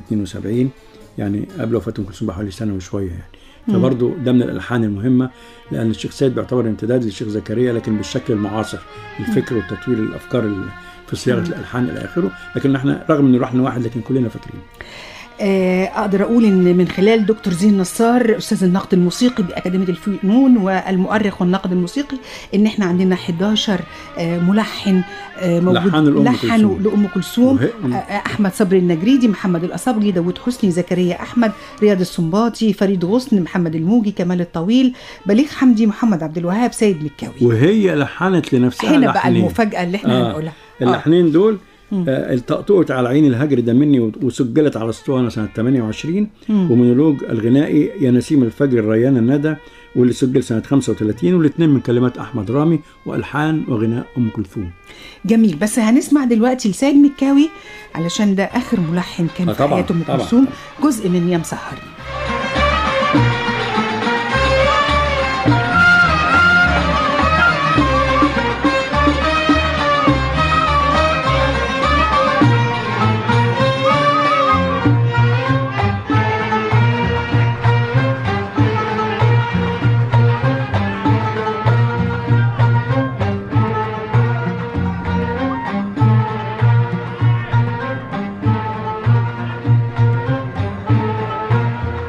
[SPEAKER 3] 1972 يعني قبل وفاه ام كلثوم بحوالي سنه وشويه يعني فبرضه ده من الالحان المهمه لان الشيخ سيد بيعتبر امتداد للشيخ زكريا لكن بالشكل المعاصر الفكر وتطوير الافكار ال- في صياغه الالحان الى اخره لكن احنا رغم انه لحن واحد لكن كلنا فاكرينه
[SPEAKER 2] آه، اقدر اقول ان من خلال دكتور زين نصار استاذ النقد الموسيقي باكاديميه الفنون والمؤرخ والناقد الموسيقي ان احنا عندنا 11 آه، ملحن آه، موجود
[SPEAKER 3] لحنوا لأم
[SPEAKER 2] لحنوا
[SPEAKER 3] كلثوم.
[SPEAKER 2] لام كلثوم
[SPEAKER 3] وهي-
[SPEAKER 2] آه، احمد صبري النجريدي محمد الاصبجي داوود حسني زكريا احمد رياض السنباطي فريد غصن محمد الموجي كمال الطويل بليغ حمدي محمد عبد الوهاب سيد مكاوي
[SPEAKER 3] وهي لحنت لنفسها
[SPEAKER 2] هنا بقى
[SPEAKER 3] لحنين.
[SPEAKER 2] المفاجاه اللي احنا
[SPEAKER 3] آه.
[SPEAKER 2] هنقولها آه.
[SPEAKER 3] اللحنين دول آه التقطوعت على عين الهجر ده مني و- وسجلت على اسطوانه سنه 28
[SPEAKER 2] مم.
[SPEAKER 3] ومونولوج الغنائي يا نسيم الفجر ريان الندى واللي سجل سنه 35 والاثنين من كلمات احمد رامي والحان وغناء ام كلثوم
[SPEAKER 2] جميل بس هنسمع دلوقتي لسيد مكاوي علشان ده اخر ملحن كان
[SPEAKER 3] آه
[SPEAKER 2] في
[SPEAKER 3] طبعاً،
[SPEAKER 2] حياه ام
[SPEAKER 3] طبعاً،
[SPEAKER 2] كلثوم جزء من يا مسهرني
[SPEAKER 5] يا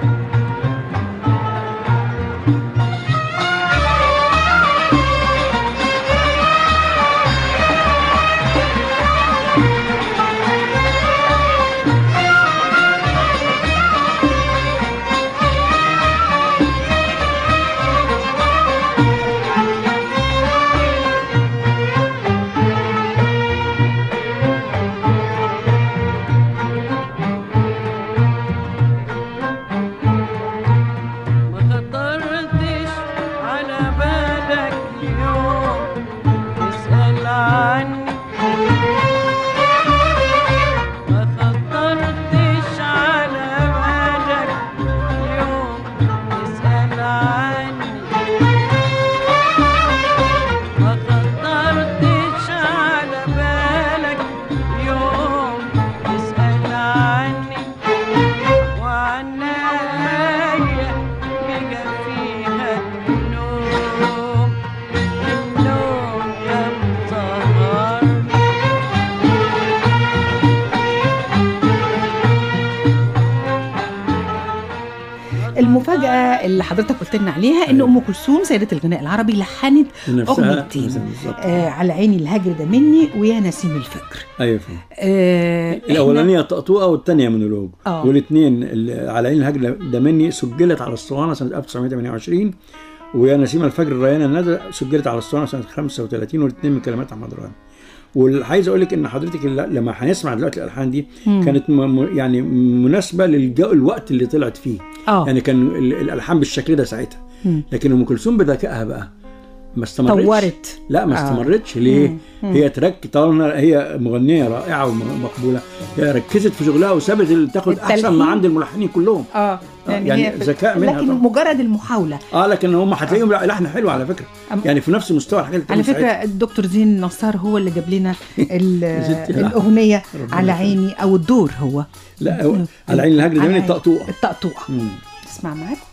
[SPEAKER 2] المفاجاه اللي حضرتك قلت لنا عليها ان
[SPEAKER 3] أيوة.
[SPEAKER 2] ام كلثوم سيده الغناء العربي لحنت
[SPEAKER 3] نفسها
[SPEAKER 2] أغنيتين.
[SPEAKER 3] بالظبط
[SPEAKER 2] آه على عيني الهجر ده مني ويا نسيم الفجر
[SPEAKER 3] ايوه فاهم
[SPEAKER 2] آه إحنا-
[SPEAKER 3] الاولانيه طقطوقه والثانيه مونولوج
[SPEAKER 2] آه.
[SPEAKER 3] والاثنين على عين الهجر ده مني سجلت على الاسطوانه سنه 1928 ويا نسيم الفجر ريان الندى سجلت على الاسطوانه سنه 35 والاثنين من كلمات احمد رامي وعايز اقول لك ان حضرتك الل- لما هنسمع دلوقتي الالحان دي كانت م- م- يعني مناسبه للجو الوقت اللي طلعت فيه
[SPEAKER 2] اه
[SPEAKER 3] يعني كان ال- الالحان بالشكل ده ساعتها
[SPEAKER 2] مم.
[SPEAKER 3] لكن ام كلثوم بذكائها بقى ما استمرتش
[SPEAKER 2] طورت
[SPEAKER 3] لا ما
[SPEAKER 2] آه.
[SPEAKER 3] استمرتش ليه؟ هي ترك طالما هي مغنيه رائعه ومقبوله هي ركزت في شغلها وسابت ال- تاخد احسن
[SPEAKER 2] التلحين.
[SPEAKER 3] ما عند الملحنين كلهم
[SPEAKER 2] اه
[SPEAKER 3] يعني
[SPEAKER 2] هي في-
[SPEAKER 3] ذكاء منها
[SPEAKER 2] لكن
[SPEAKER 3] طبعا.
[SPEAKER 2] مجرد المحاوله
[SPEAKER 3] اه لكن هم هتلاقيهم لحن حلو على فكره
[SPEAKER 2] أم-
[SPEAKER 3] يعني في نفس مستوى الحاجات اللي
[SPEAKER 2] على
[SPEAKER 3] بتعمل
[SPEAKER 2] فكره
[SPEAKER 3] ساعتها.
[SPEAKER 2] الدكتور زين نصار هو اللي جاب لنا ال-
[SPEAKER 3] ستي، لا.
[SPEAKER 2] الاغنيه
[SPEAKER 3] ربنا
[SPEAKER 2] على
[SPEAKER 3] يخليك.
[SPEAKER 2] عيني او الدور هو
[SPEAKER 3] لا هو- على عين الهجر
[SPEAKER 2] على
[SPEAKER 3] ده
[SPEAKER 2] عيني.
[SPEAKER 3] الطقطوقه
[SPEAKER 2] الطقطوقه
[SPEAKER 3] مم.
[SPEAKER 2] اسمع معاكم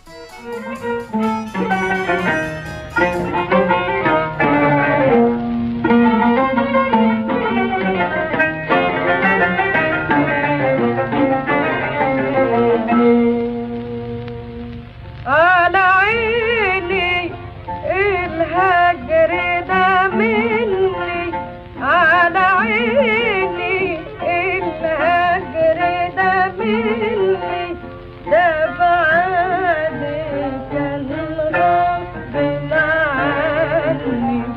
[SPEAKER 4] على عيني الهجر ده مني على عيني الهجر ده مني ده بعد كان غصب عني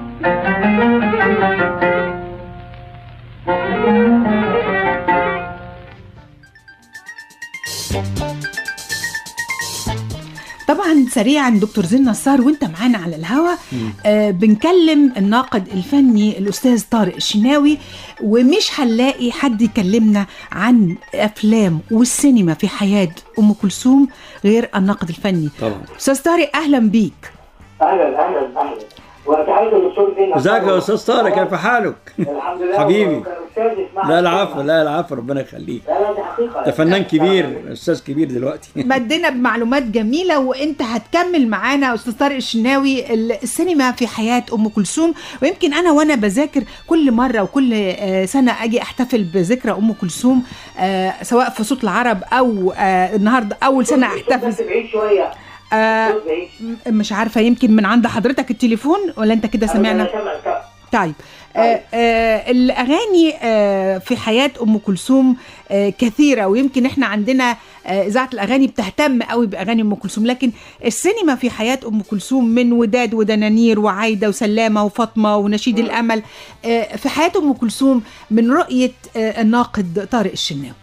[SPEAKER 2] طبعا سريعا دكتور زين نصار وانت معانا على الهوا آه بنكلم الناقد الفني الاستاذ طارق الشناوي ومش هنلاقي حد يكلمنا عن افلام والسينما في حياه ام كلثوم غير الناقد الفني
[SPEAKER 3] طبعا
[SPEAKER 2] استاذ طارق اهلا بيك
[SPEAKER 6] اهلا اهلا اهلا وتحيه للدكتور زين
[SPEAKER 3] ازيك يا استاذ طارق كيف حالك؟
[SPEAKER 6] الحمد لله
[SPEAKER 3] حبيبي.
[SPEAKER 6] وكان أستاذ يسمعنا
[SPEAKER 3] لا العفو لا العفو ربنا يخليك
[SPEAKER 6] لا لا دي حقيقه
[SPEAKER 3] ده فنان كبير استاذ كبير دلوقتي
[SPEAKER 2] مدينا بمعلومات جميله وانت هتكمل معانا استاذ طارق الشناوي ال- السينما في حياه ام كلثوم ويمكن انا وانا بذاكر كل مره وكل آه، سنه اجي احتفل بذكرى ام كلثوم آه، سواء في صوت العرب او آه، النهارده اول سنه احتفل
[SPEAKER 6] بس بعيد شويه
[SPEAKER 2] آه،
[SPEAKER 6] صوت بعيد
[SPEAKER 2] م- مش عارفه يمكن من عند حضرتك التليفون ولا انت كده سمعنا
[SPEAKER 6] أنا سامع- سامع.
[SPEAKER 2] طيب آه آه الاغاني آه في حياه ام كلثوم آه كثيره ويمكن احنا عندنا آه اذاعه الاغاني بتهتم قوي باغاني ام كلثوم لكن السينما في حياه ام كلثوم من وداد ودنانير وعايده وسلامه وفاطمه ونشيد الامل آه في حياه ام كلثوم من رؤيه آه الناقد طارق الشناوي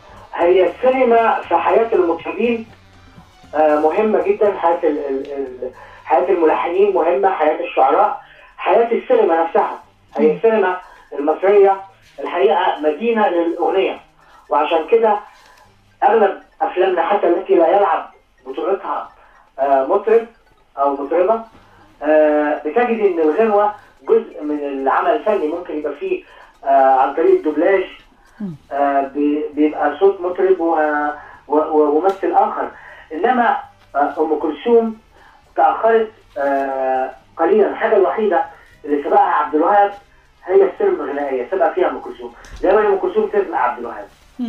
[SPEAKER 6] هي السينما في حياه المطربين آه، مهمه جدا حياه ال- ال- ال- حياه الملحنين مهمه حياه الشعراء حياه السينما نفسها هي السينما المصريه الحقيقه مدينه للاغنيه وعشان كده اغلب افلامنا حتى التي لا يلعب بطولتها آه، مطرب او مطربه آه، بتجد ان الغنوه جزء من العمل الفني ممكن يبقى فيه آه، عن طريق الدوبلاج آه، بي- بيبقى صوت مطرب و- و- وممثل اخر انما آه، ام كلثوم تاخرت آه، قليلا الحاجه الوحيده اللي سبقها عبد الوهاب هي السينما الغنائيه سبق فيها ام كلثوم دايما ام كلثوم تسبق عبد الوهاب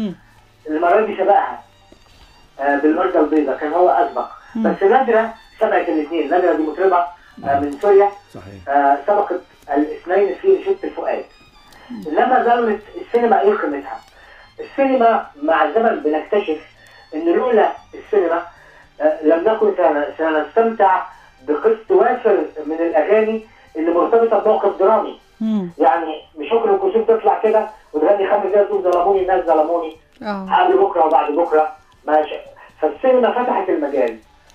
[SPEAKER 6] المره دي سبقها آه، بالورده البيضاء كان هو اسبق بس نادره سبقت الاثنين نادره دي مطربه آه، من سوريا
[SPEAKER 3] صحيح
[SPEAKER 6] آه، سبقت الاثنين في شت الفؤاد انما ظلت السينما ايه قيمتها؟ السينما مع الزمن بنكتشف ان لولا السينما آه، لم نكن سن- سنستمتع بقسط وافر من الاغاني اللي مرتبطه بموقف درامي يعني مش ممكن ام كلثوم تطلع كده وتغني خمس دقايق تقول ظلموني الناس ظلموني قبل بكره وبعد بكره ماشي فالسينما فتحت المجال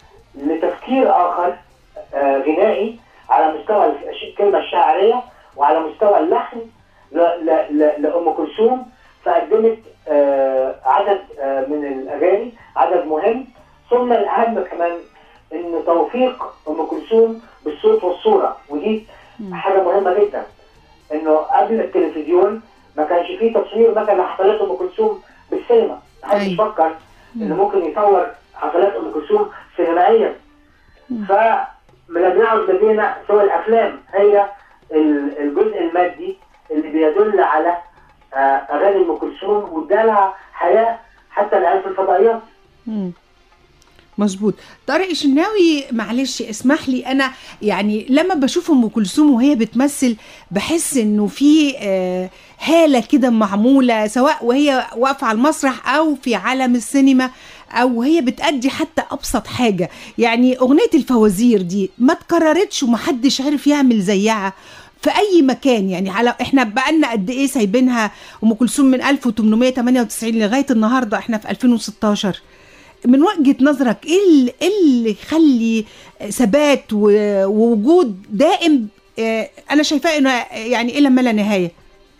[SPEAKER 6] لتفكير اخر آه، غنائي على مستوى الش- الكلمه الشاعريه وعلى مستوى اللحن ل- ل- ل- لام كلثوم فقدمت آه، عدد آه، من الاغاني عدد مهم ثم الاهم كمان ان توفيق ام كلثوم بالصوت والصوره ودي حاجه مهمه جدا انه قبل التلفزيون ما كانش فيه تصوير مثلا حفلات ام كلثوم بالسينما محدش
[SPEAKER 2] أيوة.
[SPEAKER 6] فكر انه ممكن يصور حفلات ام كلثوم سينمائيا فلم يعد لدينا سوى الافلام هي ال- الجزء المادي اللي بيدل على آه، اغاني ام كلثوم وادالها حياه حتى الان في الفضائيات
[SPEAKER 2] مم. مظبوط طارق الشناوي معلش اسمح لي انا يعني لما بشوف ام كلثوم وهي بتمثل بحس انه في آه، هاله كده معموله سواء وهي واقفه على المسرح او في عالم السينما او هي بتأدي حتى ابسط حاجه يعني اغنيه الفوازير دي ما اتكررتش ومحدش عرف يعمل زيها في اي مكان يعني على احنا بقالنا قد ايه سايبينها ام كلثوم من 1898 لغايه النهارده احنا في 2016 من وجهه نظرك ايه اللي, إيه اللي يخلي ثبات و- ووجود دائم آه، انا شايفاه انه يعني الى ما لا نهايه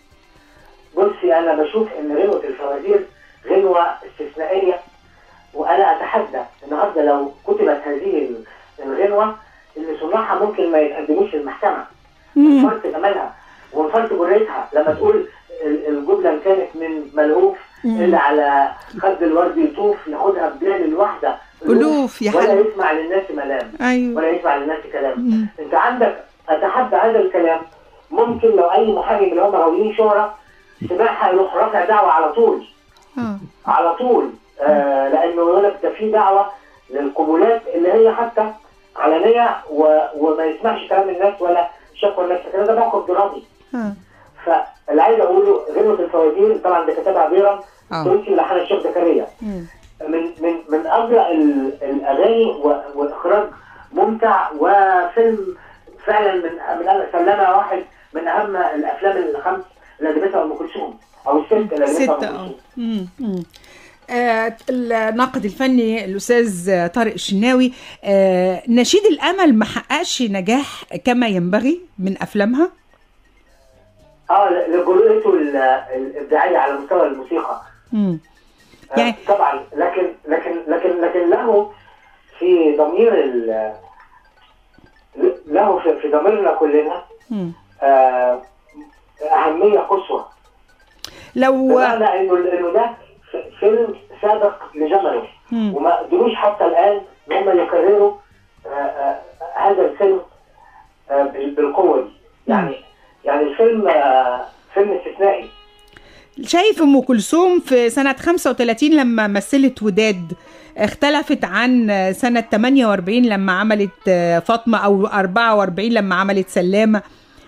[SPEAKER 6] بصي انا بشوف ان غنوه الفوازير غنوه استثنائيه وانا اتحدى النهارده لو كتبت هذه الغنوه اللي صناعها ممكن ما يتقدموش للمحكمه من فرط جمالها ومن فرط جريتها لما تقول ال- الجمله إن كانت من ملهوف اللي على خد الورد يطوف ياخدها بلال الواحده
[SPEAKER 2] ألوف يا
[SPEAKER 6] ولا
[SPEAKER 2] حلو.
[SPEAKER 6] يسمع للناس ملام
[SPEAKER 2] ايوه
[SPEAKER 6] ولا يسمع للناس كلام
[SPEAKER 2] مم.
[SPEAKER 6] انت عندك اتحدى هذا الكلام ممكن لو اي محامي من اللي هم غاويين شهره سمعها يروح رافع دعوه على طول
[SPEAKER 2] اه
[SPEAKER 6] على طول آه لانه يقول لك ده في دعوه للقبولات اللي هي حتى علنيه و... وما يسمعش كلام الناس ولا شكوى الناس الكلام ده موقف درامي
[SPEAKER 2] اه
[SPEAKER 6] فاللي عايز اقوله غنوه الفوازير طبعا ده كتبها بيرم
[SPEAKER 2] آه.
[SPEAKER 6] تركي ولحن الشيخ زكريا
[SPEAKER 2] مم.
[SPEAKER 6] من من من ابرع ال- الاغاني و- واخراج ممتع وفيلم فعلا من من أنا سلمها واحد من اهم الافلام الخمس اللي قدمتها ام كلثوم او الست اللي قدمتها
[SPEAKER 2] ستة
[SPEAKER 6] ام
[SPEAKER 2] اه
[SPEAKER 6] كلثوم
[SPEAKER 2] مم. مم. آه، الناقد الفني الاستاذ طارق الشناوي آه، نشيد الامل ما حققش نجاح كما ينبغي من افلامها
[SPEAKER 6] اه ل- لجرأته ال- الابداعيه على مستوى الموسيقى
[SPEAKER 2] مم.
[SPEAKER 6] آه،
[SPEAKER 2] يعني-
[SPEAKER 6] طبعا لكن لكن لكن لكن له في ضمير ال- له في في ضميرنا كلنا
[SPEAKER 2] مم.
[SPEAKER 6] آه، اهميه قصوى
[SPEAKER 2] لو
[SPEAKER 6] بمعنى انه انه ده ف- فيلم سابق لجمله
[SPEAKER 2] مم.
[SPEAKER 6] وما قدروش حتى الان ان هم يكرروا آه، آه، هذا الفيلم آه، بال- بالقوه دي يعني يعني الفيلم آه، فيلم استثنائي
[SPEAKER 2] شايف ام كلثوم في سنه 35 لما مثلت وداد اختلفت عن سنه 48 لما عملت فاطمه او 44 لما عملت سلامه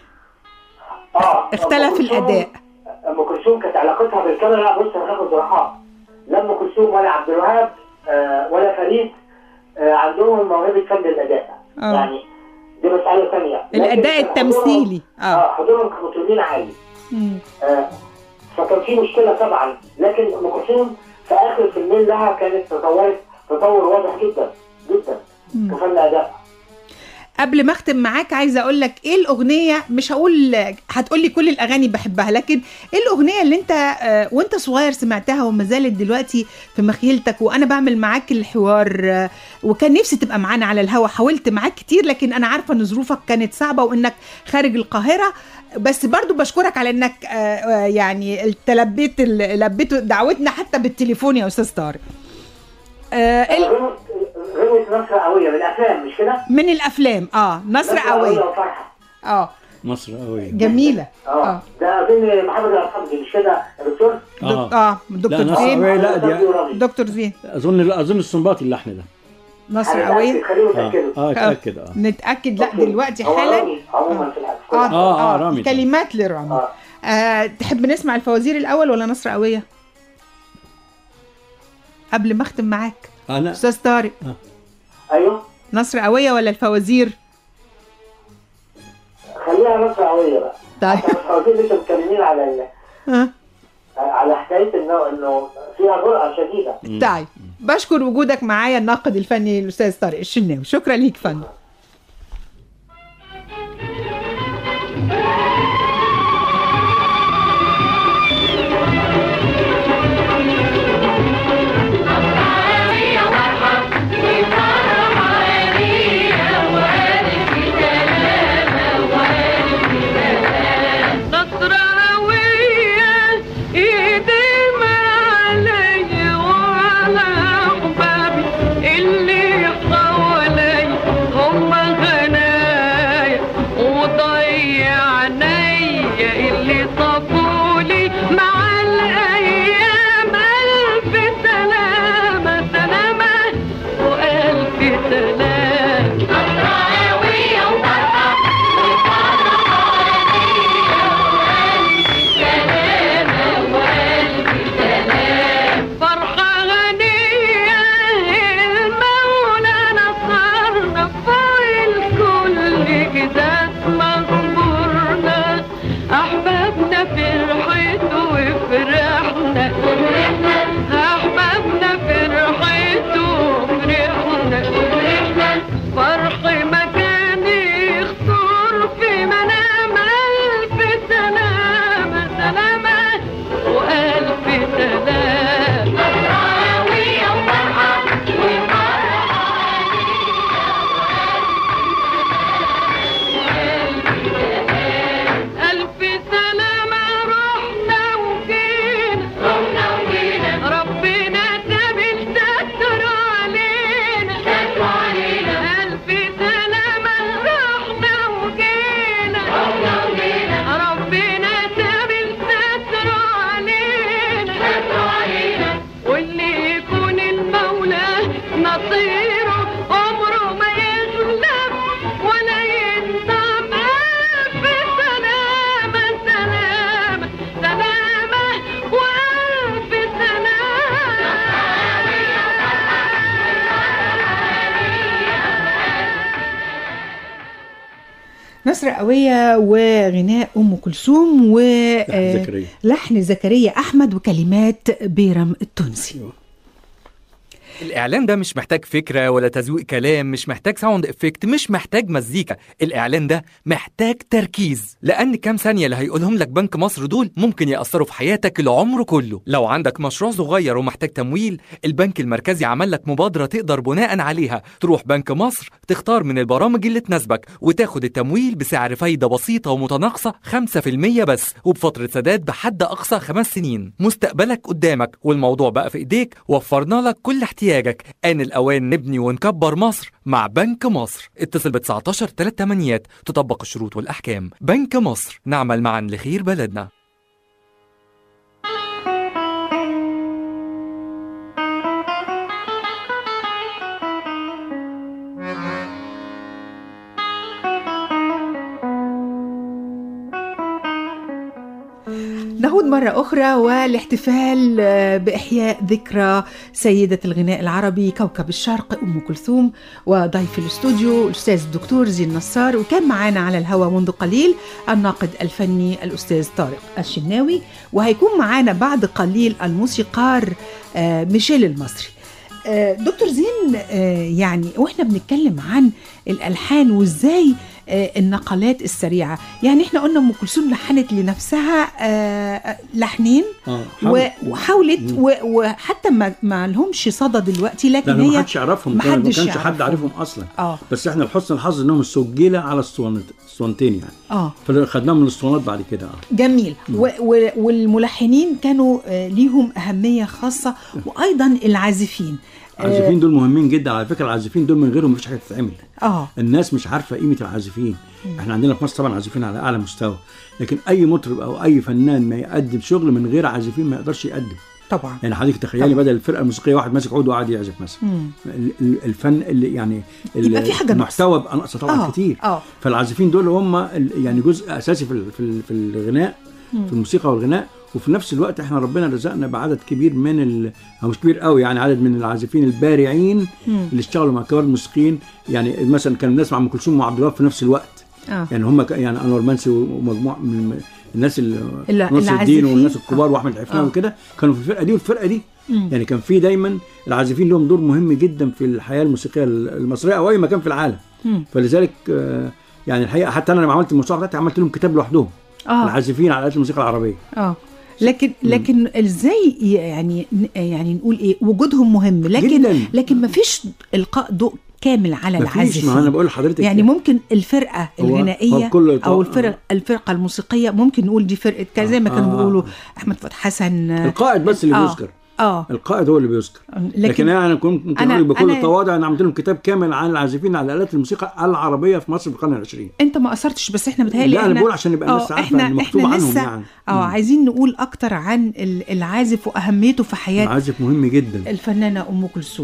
[SPEAKER 6] اه
[SPEAKER 2] اختلف
[SPEAKER 6] أم كلثوم-
[SPEAKER 2] الأداء.
[SPEAKER 6] ام كلثوم كانت علاقتها بالكاميرا بص انا هاخد راحات لا ام كلثوم ولا عبد الوهاب آه، ولا فريد آه، عندهم موهبه فن الاداء
[SPEAKER 2] آه.
[SPEAKER 6] يعني دي مساله ثانيه
[SPEAKER 2] الاداء التمثيلي اه
[SPEAKER 6] اه حضورهم كمطربين عالي
[SPEAKER 2] مم.
[SPEAKER 6] آه، فكان في مشكله طبعا لكن ام كلثوم في اخر فيلمين لها كانت تطورت تطور واضح جدا جدا
[SPEAKER 2] مم.
[SPEAKER 6] كفن اداء
[SPEAKER 2] قبل ما اختم معاك عايزه اقول لك ايه الاغنيه مش هقول هتقول لي كل الاغاني بحبها لكن ايه الاغنيه اللي انت آه، وانت صغير سمعتها وما زالت دلوقتي في مخيلتك وانا بعمل معاك الحوار آه، وكان نفسي تبقى معانا على الهوا حاولت معاك كتير لكن انا عارفه ان ظروفك كانت صعبه وانك خارج القاهره بس برضو بشكرك على انك آه، آه، يعني تلبيت ال- لبيت دعوتنا حتى بالتليفون يا استاذ طارق آه، ال-
[SPEAKER 6] غنوة غنوة نصر قوية من الأفلام مش كده؟
[SPEAKER 2] من الافلام اه نصر قويه
[SPEAKER 6] وفرحة
[SPEAKER 2] اه
[SPEAKER 3] مصر قوية
[SPEAKER 2] جميله
[SPEAKER 6] اه
[SPEAKER 2] اه
[SPEAKER 6] ده أظن محمد العصابي مش كده يا دكتور؟
[SPEAKER 2] دك-
[SPEAKER 3] اه
[SPEAKER 2] اه دكتور
[SPEAKER 3] لا، نصر
[SPEAKER 2] زين
[SPEAKER 3] قوية. لا، دي-
[SPEAKER 6] العصابي ورامي.
[SPEAKER 2] دكتور زين
[SPEAKER 3] اظن اظن السنباطي اللحن ده
[SPEAKER 2] نصر
[SPEAKER 6] أنا
[SPEAKER 2] قوية
[SPEAKER 6] متأكد، خليهم
[SPEAKER 3] اه
[SPEAKER 6] يتأكدوا
[SPEAKER 3] اه اتاكد اه
[SPEAKER 2] نتأكد لا
[SPEAKER 6] أوكي.
[SPEAKER 2] دلوقتي
[SPEAKER 6] هو
[SPEAKER 2] حالا
[SPEAKER 6] رامي عموما في الحلقة
[SPEAKER 2] اه
[SPEAKER 3] آه،
[SPEAKER 2] اه,
[SPEAKER 3] رامي طبعا.
[SPEAKER 2] كلمات لرامي
[SPEAKER 6] اه
[SPEAKER 2] آه تحب نسمع الفوازير الأول ولا نصر قوية؟ قبل ما أختم معاك
[SPEAKER 3] انا
[SPEAKER 2] أستاذ طارق
[SPEAKER 6] أيوه
[SPEAKER 2] نصر قوية ولا الفوازير؟
[SPEAKER 6] خليها نصر قوية بقى
[SPEAKER 2] طيب
[SPEAKER 6] عشان الفوازير لسه متكلمين على ال...
[SPEAKER 2] آه.
[SPEAKER 6] على حكاية إنه إنه فيها جرأة شديدة
[SPEAKER 2] طيب بشكر وجودك معايا الناقد الفني الأستاذ طارق الشناوي شكرا ليك فندم
[SPEAKER 4] نصراوية ايدي علي وعلى احبابي اللي حوالي هم غنايا وضيعنا
[SPEAKER 2] نصر قوية وغناء أم كلثوم
[SPEAKER 3] لحن زكريا.
[SPEAKER 2] ولحن زكريا أحمد وكلمات بيرم التونسي
[SPEAKER 7] الإعلان ده مش محتاج فكرة ولا تزويق كلام مش محتاج ساوند افكت مش محتاج مزيكا الإعلان ده محتاج تركيز لأن كام ثانية اللي هيقولهم لك بنك مصر دول ممكن يأثروا في حياتك العمر كله لو عندك مشروع صغير ومحتاج تمويل البنك المركزي عمل لك مبادرة تقدر بناء عليها تروح بنك مصر تختار من البرامج اللي تناسبك وتاخد التمويل بسعر فايدة بسيطة ومتناقصة 5% بس وبفترة سداد بحد أقصى خمس سنين مستقبلك قدامك والموضوع بقى في إيديك وفرنا لك كل احتياجك آن الأوان نبني ونكبر مصر مع بنك مصر اتصل ب 19 3 تمانيات تطبق الشروط والأحكام بنك مصر نعمل معا لخير بلدنا
[SPEAKER 2] نعود مرة أخرى والاحتفال آه، بإحياء ذكرى سيدة الغناء العربي كوكب الشرق أم كلثوم وضيف الاستوديو الأستاذ الدكتور زين نصار وكان معانا على الهواء منذ قليل الناقد الفني الأستاذ طارق الشناوي وهيكون معانا بعد قليل الموسيقار آه، ميشيل المصري آه، دكتور زين آه، يعني واحنا بنتكلم عن الالحان وازاي آه، النقلات السريعه يعني احنا قلنا ام كلثوم لحنت لنفسها آه، لحنين
[SPEAKER 3] اه
[SPEAKER 2] و-
[SPEAKER 3] حاول.
[SPEAKER 2] وحاولت
[SPEAKER 3] مم.
[SPEAKER 2] و- وحتى ما ما لهمش صدى دلوقتي لكن
[SPEAKER 3] لان ما
[SPEAKER 2] هي
[SPEAKER 3] حدش يعرفهم
[SPEAKER 2] ما
[SPEAKER 3] ما
[SPEAKER 2] حدش
[SPEAKER 3] كانش حد
[SPEAKER 2] يعرفهم.
[SPEAKER 3] عارفهم اصلا
[SPEAKER 2] اه
[SPEAKER 3] بس احنا لحسن الحظ انهم سجل على الاسطوانت- الاسطوانتين يعني
[SPEAKER 2] اه
[SPEAKER 3] فخدناهم من الاسطوانات بعد كده اه
[SPEAKER 2] جميل و و والملحنين كانوا آه، ليهم اهميه خاصه وايضا العازفين آه،
[SPEAKER 3] العازفين دول مهمين جدا على فكره العازفين دول من غيرهم مفيش حاجه تتعمل
[SPEAKER 2] اه
[SPEAKER 3] الناس مش عارفه قيمه العازفين احنا عندنا في مصر طبعا عازفين على اعلى مستوى لكن اي مطرب او اي فنان ما يقدم شغل من غير عازفين ما يقدرش يقدم
[SPEAKER 2] طبعا
[SPEAKER 3] يعني حضرتك تخيلي بدل الفرقه الموسيقيه واحد ماسك عود وقاعد يعزف مثلا
[SPEAKER 2] مم.
[SPEAKER 3] ال- ال- الفن اللي يعني ال-
[SPEAKER 2] يبقى في حاجة
[SPEAKER 3] المحتوى بقى ناقصه طبعا
[SPEAKER 2] آه،
[SPEAKER 3] كتير
[SPEAKER 2] آه.
[SPEAKER 3] فالعازفين دول هم ال- يعني جزء اساسي في ال- في ال- في الغناء في الموسيقى والغناء وفي نفس الوقت احنا ربنا رزقنا بعدد كبير من ال... او مش كبير قوي يعني عدد من العازفين البارعين اللي اشتغلوا مع كبار الموسيقيين يعني مثلا كان الناس مع ام كلثوم وعبد الوهاب في نفس الوقت
[SPEAKER 2] اه
[SPEAKER 3] يعني هم ك... يعني انور منسي ومجموعه من الم- الناس اللي
[SPEAKER 2] الع-
[SPEAKER 3] نصر الدين
[SPEAKER 2] العازفين.
[SPEAKER 3] والناس الكبار
[SPEAKER 2] آه.
[SPEAKER 3] واحمد العفناوي
[SPEAKER 2] آه.
[SPEAKER 3] وكده كانوا في الفرقه دي والفرقه دي
[SPEAKER 2] مم.
[SPEAKER 3] يعني كان في دايما العازفين لهم دور مهم جدا في الحياه الموسيقيه المصريه او اي مكان في العالم
[SPEAKER 2] مم.
[SPEAKER 3] فلذلك آه، يعني الحقيقه حتى انا لما عملت الموسيقى بتاعتي عملت لهم كتاب لوحدهم
[SPEAKER 2] اه
[SPEAKER 3] العازفين على آلات الموسيقى العربيه
[SPEAKER 2] اه لكن لكن ازاي يعني يعني نقول ايه وجودهم مهم لكن
[SPEAKER 3] جداً.
[SPEAKER 2] لكن ما فيش القاء ضوء كامل على
[SPEAKER 3] مفيش ما انا
[SPEAKER 2] العازفين
[SPEAKER 3] بقول لحضرتك
[SPEAKER 2] يعني ممكن الفرقه
[SPEAKER 3] هو-
[SPEAKER 2] الغنائيه
[SPEAKER 3] هو كل
[SPEAKER 2] او
[SPEAKER 3] طا-
[SPEAKER 2] الفرق الفرقه الموسيقيه ممكن نقول دي فرقه كذا زي ما كانوا
[SPEAKER 3] آه.
[SPEAKER 2] بيقولوا احمد فتحي حسن آه،
[SPEAKER 3] القائد بس اللي
[SPEAKER 2] آه.
[SPEAKER 3] بيذكر
[SPEAKER 2] اه
[SPEAKER 3] القائد هو اللي بيذكر لكن,
[SPEAKER 2] لكن
[SPEAKER 3] انا كنت ممكن
[SPEAKER 2] أنا-
[SPEAKER 3] اقول بكل
[SPEAKER 2] أنا-
[SPEAKER 3] تواضع انا عملت لهم كتاب كامل عن العازفين على الات الموسيقى العربيه في مصر في القرن العشرين
[SPEAKER 2] انت ما اثرتش بس احنا بتهيألي
[SPEAKER 3] لا انا
[SPEAKER 2] إحنا-
[SPEAKER 3] بقول عشان يبقى الناس
[SPEAKER 2] آه،
[SPEAKER 3] عارفه
[SPEAKER 2] احنا
[SPEAKER 3] ان مكتوب
[SPEAKER 2] احنا
[SPEAKER 3] عنهم
[SPEAKER 2] لسه
[SPEAKER 3] يعني
[SPEAKER 2] اه
[SPEAKER 3] مم.
[SPEAKER 2] عايزين نقول اكتر عن ال- العازف واهميته في حياه
[SPEAKER 3] العازف مهم جدا
[SPEAKER 2] الفنانة أم كلثوم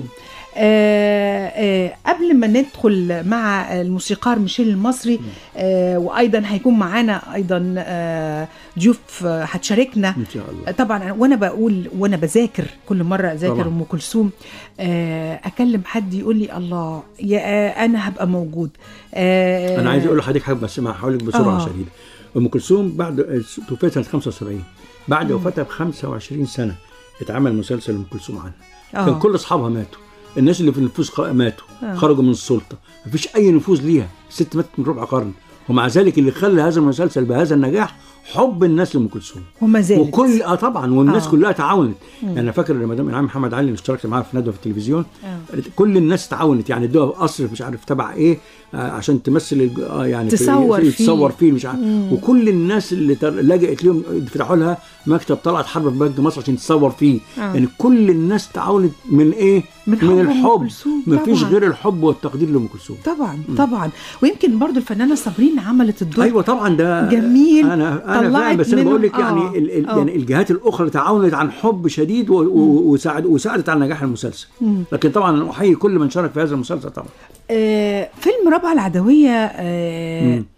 [SPEAKER 2] آه آه قبل ما ندخل مع الموسيقار ميشيل المصري آه وأيضا هيكون معانا أيضا آه ضيوف آه، هتشاركنا
[SPEAKER 3] ان شاء الله
[SPEAKER 2] طبعا وانا بقول وانا بذاكر كل مره اذاكر
[SPEAKER 3] طبعاً.
[SPEAKER 2] ام كلثوم آه اكلم حد يقول لي الله يا آه انا هبقى موجود آه
[SPEAKER 3] انا عايز اقول لحضرتك حاجه بس ما هقول لك بسرعه
[SPEAKER 2] آه.
[SPEAKER 3] شديده ام كلثوم بعد توفيت سنه 75 بعد وفاتها ب 25 سنه اتعمل مسلسل ام كلثوم عنها
[SPEAKER 2] آه.
[SPEAKER 3] كان كل اصحابها ماتوا الناس اللي في النفوذ خ- ماتوا
[SPEAKER 2] آه.
[SPEAKER 3] خرجوا من السلطه مفيش اي نفوذ ليها الست ماتت من ربع قرن ومع ذلك اللي خلى هذا المسلسل بهذا النجاح حب الناس لام كلثوم
[SPEAKER 2] وما زالت
[SPEAKER 3] وكل اه طبعا والناس
[SPEAKER 2] آه.
[SPEAKER 3] آه. كلها تعاونت يعني انا فاكر لما مدام انعام محمد علي اللي اشتركت معاها في ندوه في التلفزيون
[SPEAKER 2] آه.
[SPEAKER 3] كل الناس تعاونت يعني ادوها قصر مش عارف تبع ايه آه عشان تمثل الج- اه يعني في-
[SPEAKER 2] تصور
[SPEAKER 3] في-
[SPEAKER 2] فيه.
[SPEAKER 3] تصور فيه مش عارف وكل الناس اللي تر- لجأت لهم فتحوا لها مكتب طلعت حرب في بنك مصر عشان تصور فيه
[SPEAKER 2] آه.
[SPEAKER 3] يعني كل الناس تعاونت من ايه
[SPEAKER 2] من حب
[SPEAKER 3] من
[SPEAKER 2] أم
[SPEAKER 3] الحب
[SPEAKER 2] كلثوم
[SPEAKER 3] مفيش
[SPEAKER 2] طبعاً.
[SPEAKER 3] غير الحب والتقدير لام كلثوم
[SPEAKER 2] طبعا طبعا ويمكن برضو الفنانه صابرين عملت الدور
[SPEAKER 3] ايوه طبعا ده
[SPEAKER 2] جميل.
[SPEAKER 3] انا انا
[SPEAKER 2] طلعت
[SPEAKER 3] فاهم بس انا
[SPEAKER 2] منه-
[SPEAKER 3] بقول لك
[SPEAKER 2] آه.
[SPEAKER 3] يعني ال ال
[SPEAKER 2] آه.
[SPEAKER 3] يعني الجهات الاخرى تعاونت عن حب شديد و- و- وساعد وساعدت على نجاح المسلسل لكن طبعا أنا احيي كل من شارك في هذا المسلسل طبعا
[SPEAKER 2] آه فيلم رابعه العدويه آه
[SPEAKER 3] مم.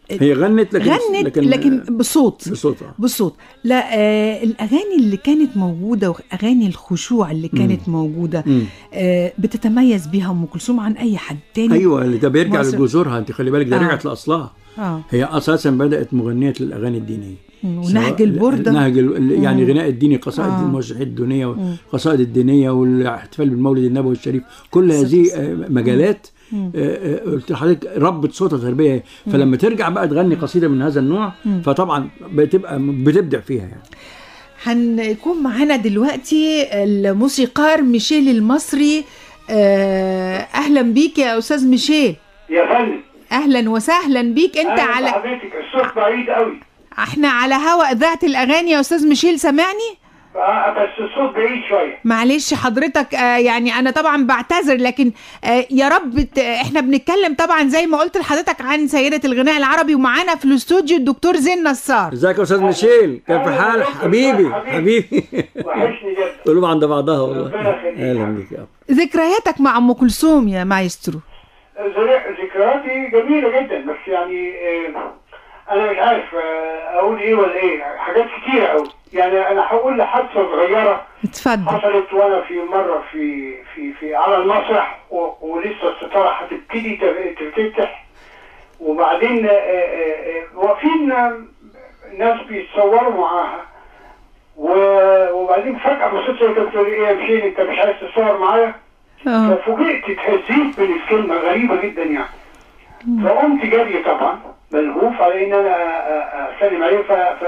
[SPEAKER 3] هي غنت لكن
[SPEAKER 2] غنت لكن, لكن بصوت
[SPEAKER 3] بصوتها
[SPEAKER 2] بصوت لا آه الاغاني اللي كانت موجوده واغاني الخشوع اللي كانت موجوده
[SPEAKER 3] مم.
[SPEAKER 2] آه بتتميز بيها ام كلثوم عن اي حد تاني
[SPEAKER 3] ايوه اللي ده بيرجع
[SPEAKER 2] مصر.
[SPEAKER 3] لجذورها انت خلي بالك ده
[SPEAKER 2] آه.
[SPEAKER 3] رجعت لاصلها
[SPEAKER 2] اه
[SPEAKER 3] هي اساسا بدات مغنيه للاغاني الدينيه
[SPEAKER 2] مم.
[SPEAKER 3] سواء
[SPEAKER 2] ونهج البرده
[SPEAKER 3] نهج ال- يعني
[SPEAKER 2] مم.
[SPEAKER 3] غناء الديني قصائد
[SPEAKER 2] آه.
[SPEAKER 3] الموشحات الدينيه والقصائد الدينيه والاحتفال بالمولد النبوي الشريف كل هذه آه، مجالات آه، آه، قلت لحضرتك ربت صوتها تربيه فلما ترجع بقى تغني قصيده من هذا النوع فطبعا بتبقى بتبدع فيها يعني
[SPEAKER 2] هنكون معانا دلوقتي الموسيقار ميشيل المصري آه اهلا بيك يا استاذ ميشيل
[SPEAKER 6] يا فندم
[SPEAKER 2] اهلا وسهلا بيك انت
[SPEAKER 6] أهلا
[SPEAKER 2] على
[SPEAKER 6] بحضرتك الصوت بعيد قوي
[SPEAKER 2] احنا على هوا اذاعه الاغاني يا استاذ ميشيل سامعني
[SPEAKER 6] آه، بس الصوت بعيد شويه
[SPEAKER 2] معلش حضرتك آه يعني انا طبعا بعتذر لكن آه يا رب ت- احنا بنتكلم طبعا زي ما قلت لحضرتك عن سيدة الغناء العربي ومعانا في الاستوديو الدكتور زين نصار
[SPEAKER 3] ازيك يا استاذ ميشيل كيف حالك حبيبي حبيبي
[SPEAKER 6] وحشني جدا
[SPEAKER 3] قلوب عند بعضها والله
[SPEAKER 6] ربنا يخليك.
[SPEAKER 3] اهلا بيك يا أبو.
[SPEAKER 2] ذكرياتك مع ام كلثوم يا مايسترو
[SPEAKER 6] ذ- ذكرياتي جميله جدا بس يعني آه، انا مش عارف آه، اقول ايه ولا ايه حاجات كتيره قوي يعني انا هقول لحادثه صغيره
[SPEAKER 2] اتفضل
[SPEAKER 6] حصلت وانا في مره في في في على المسرح و- ولسه الستاره هتبتدي ت- تتفتح وبعدين آه، آه، آه، واقفين آه، ناس بيتصوروا معاها و- وبعدين فجاه بصيت لقيتها بتقول لي ايه يا مشين انت مش عايز تتصور معايا؟
[SPEAKER 2] اه
[SPEAKER 6] ففوجئت اتهزيت من الكلمه غريبه جدا يعني فقمت جري طبعا ملهوف على ان انا أ- أ- اسلم عليه ف ف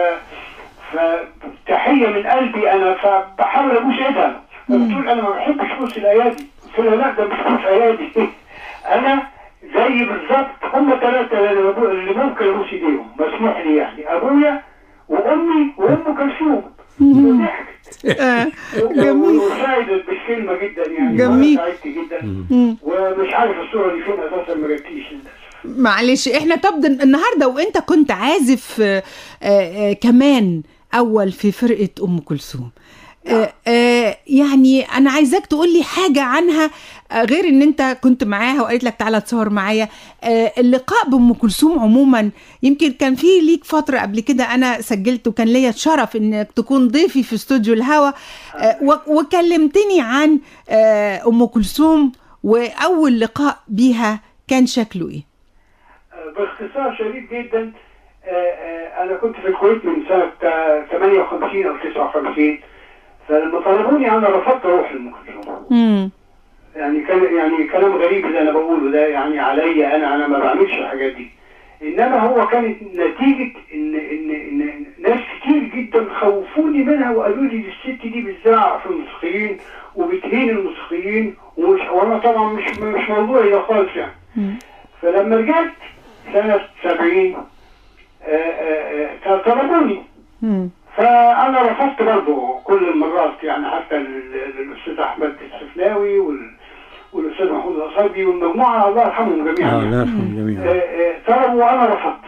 [SPEAKER 6] فتحيه من قلبي انا فبحاول ابوس ايدها فبتقول انا ما بحبش بوس الايادي قلت لها لا ده مش بوس ايادي انا زي بالظبط هم ثلاثه اللي ببو- اللي ممكن ابوس ايديهم مسموح لي يعني ابويا وامي وام كلثوم وضحكت
[SPEAKER 2] آه، جميل
[SPEAKER 6] وساعدت بالكلمه جدا يعني
[SPEAKER 2] جميل.
[SPEAKER 6] وأنا سعدت جدا
[SPEAKER 2] مم.
[SPEAKER 6] ومش عارف الصوره دي فين اساسا ما جبتيش للاسف
[SPEAKER 2] معلش احنا طب دن- النهارده وانت كنت عازف آه، آه، آه، كمان اول في فرقه ام كلثوم آه، آه، يعني انا عايزاك تقول لي حاجه عنها آه، غير ان انت كنت معاها وقالت لك تعالى تصور معايا آه، اللقاء بام كلثوم عموما يمكن كان في ليك فتره قبل كده انا سجلت وكان ليا الشرف انك تكون ضيفي في استوديو الهوا آه، و- وكلمتني عن آه، ام كلثوم واول لقاء بيها كان شكله ايه
[SPEAKER 6] باختصار شديد جدا آه، آه، انا كنت في الكويت من سنه آه، 58 او 59 فلما طلبوني انا رفضت اروح لام كلثوم
[SPEAKER 2] امم
[SPEAKER 6] يعني كان يعني كلام غريب اللي انا بقوله ده يعني عليا انا انا ما بعملش الحاجات دي انما هو كانت نتيجه ان ان ان ناس كتير جدا خوفوني منها وقالوا لي دي الست دي بتزعق في الموسيقيين وبتهين الموسيقيين ومش وانا طبعا مش مش موضوعي ده خالص يعني فلما رجعت سنه 70 آه، آه، آه، طلبوني
[SPEAKER 2] امم
[SPEAKER 6] فانا رفضت برضه كل المرات يعني حتى ال- ال- الاستاذ احمد السفلاوي وال- والاستاذ محمود الأصابي والمجموعه الله يرحمهم جميعا
[SPEAKER 3] اه
[SPEAKER 6] يعني.
[SPEAKER 3] الله يرحمهم جميعا
[SPEAKER 6] آه، آه، طلبوا وانا رفضت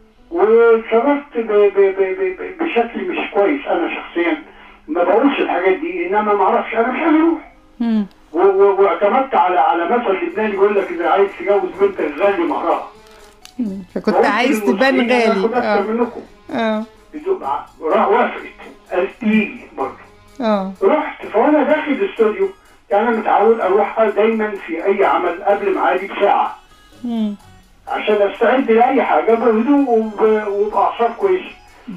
[SPEAKER 6] وتصرفت ب- ب- ب- ب- ب- بشكل مش كويس انا شخصيا ما بقولش الحاجات دي انما ما اعرفش انا مش عايز اروح
[SPEAKER 2] امم
[SPEAKER 6] و- و- واعتمدت على على مثل لبناني يقول لك اذا عايز تجوز بنتك غلي مهرها
[SPEAKER 2] فكنت
[SPEAKER 6] فقلت
[SPEAKER 2] عايز تبان
[SPEAKER 6] للمسلمين أنا
[SPEAKER 2] غالي
[SPEAKER 6] هاخد اكتر
[SPEAKER 2] اه
[SPEAKER 6] منكم
[SPEAKER 2] اه
[SPEAKER 6] بتبقى راح وافقت قالت تيجي برضه
[SPEAKER 2] اه
[SPEAKER 6] رحت فانا داخل الاستوديو يعني انا متعود اروح دايما في اي عمل قبل ميعادي بساعه
[SPEAKER 2] مم.
[SPEAKER 6] عشان استعد لاي حاجه بهدوء وب- وباعصاب كويسه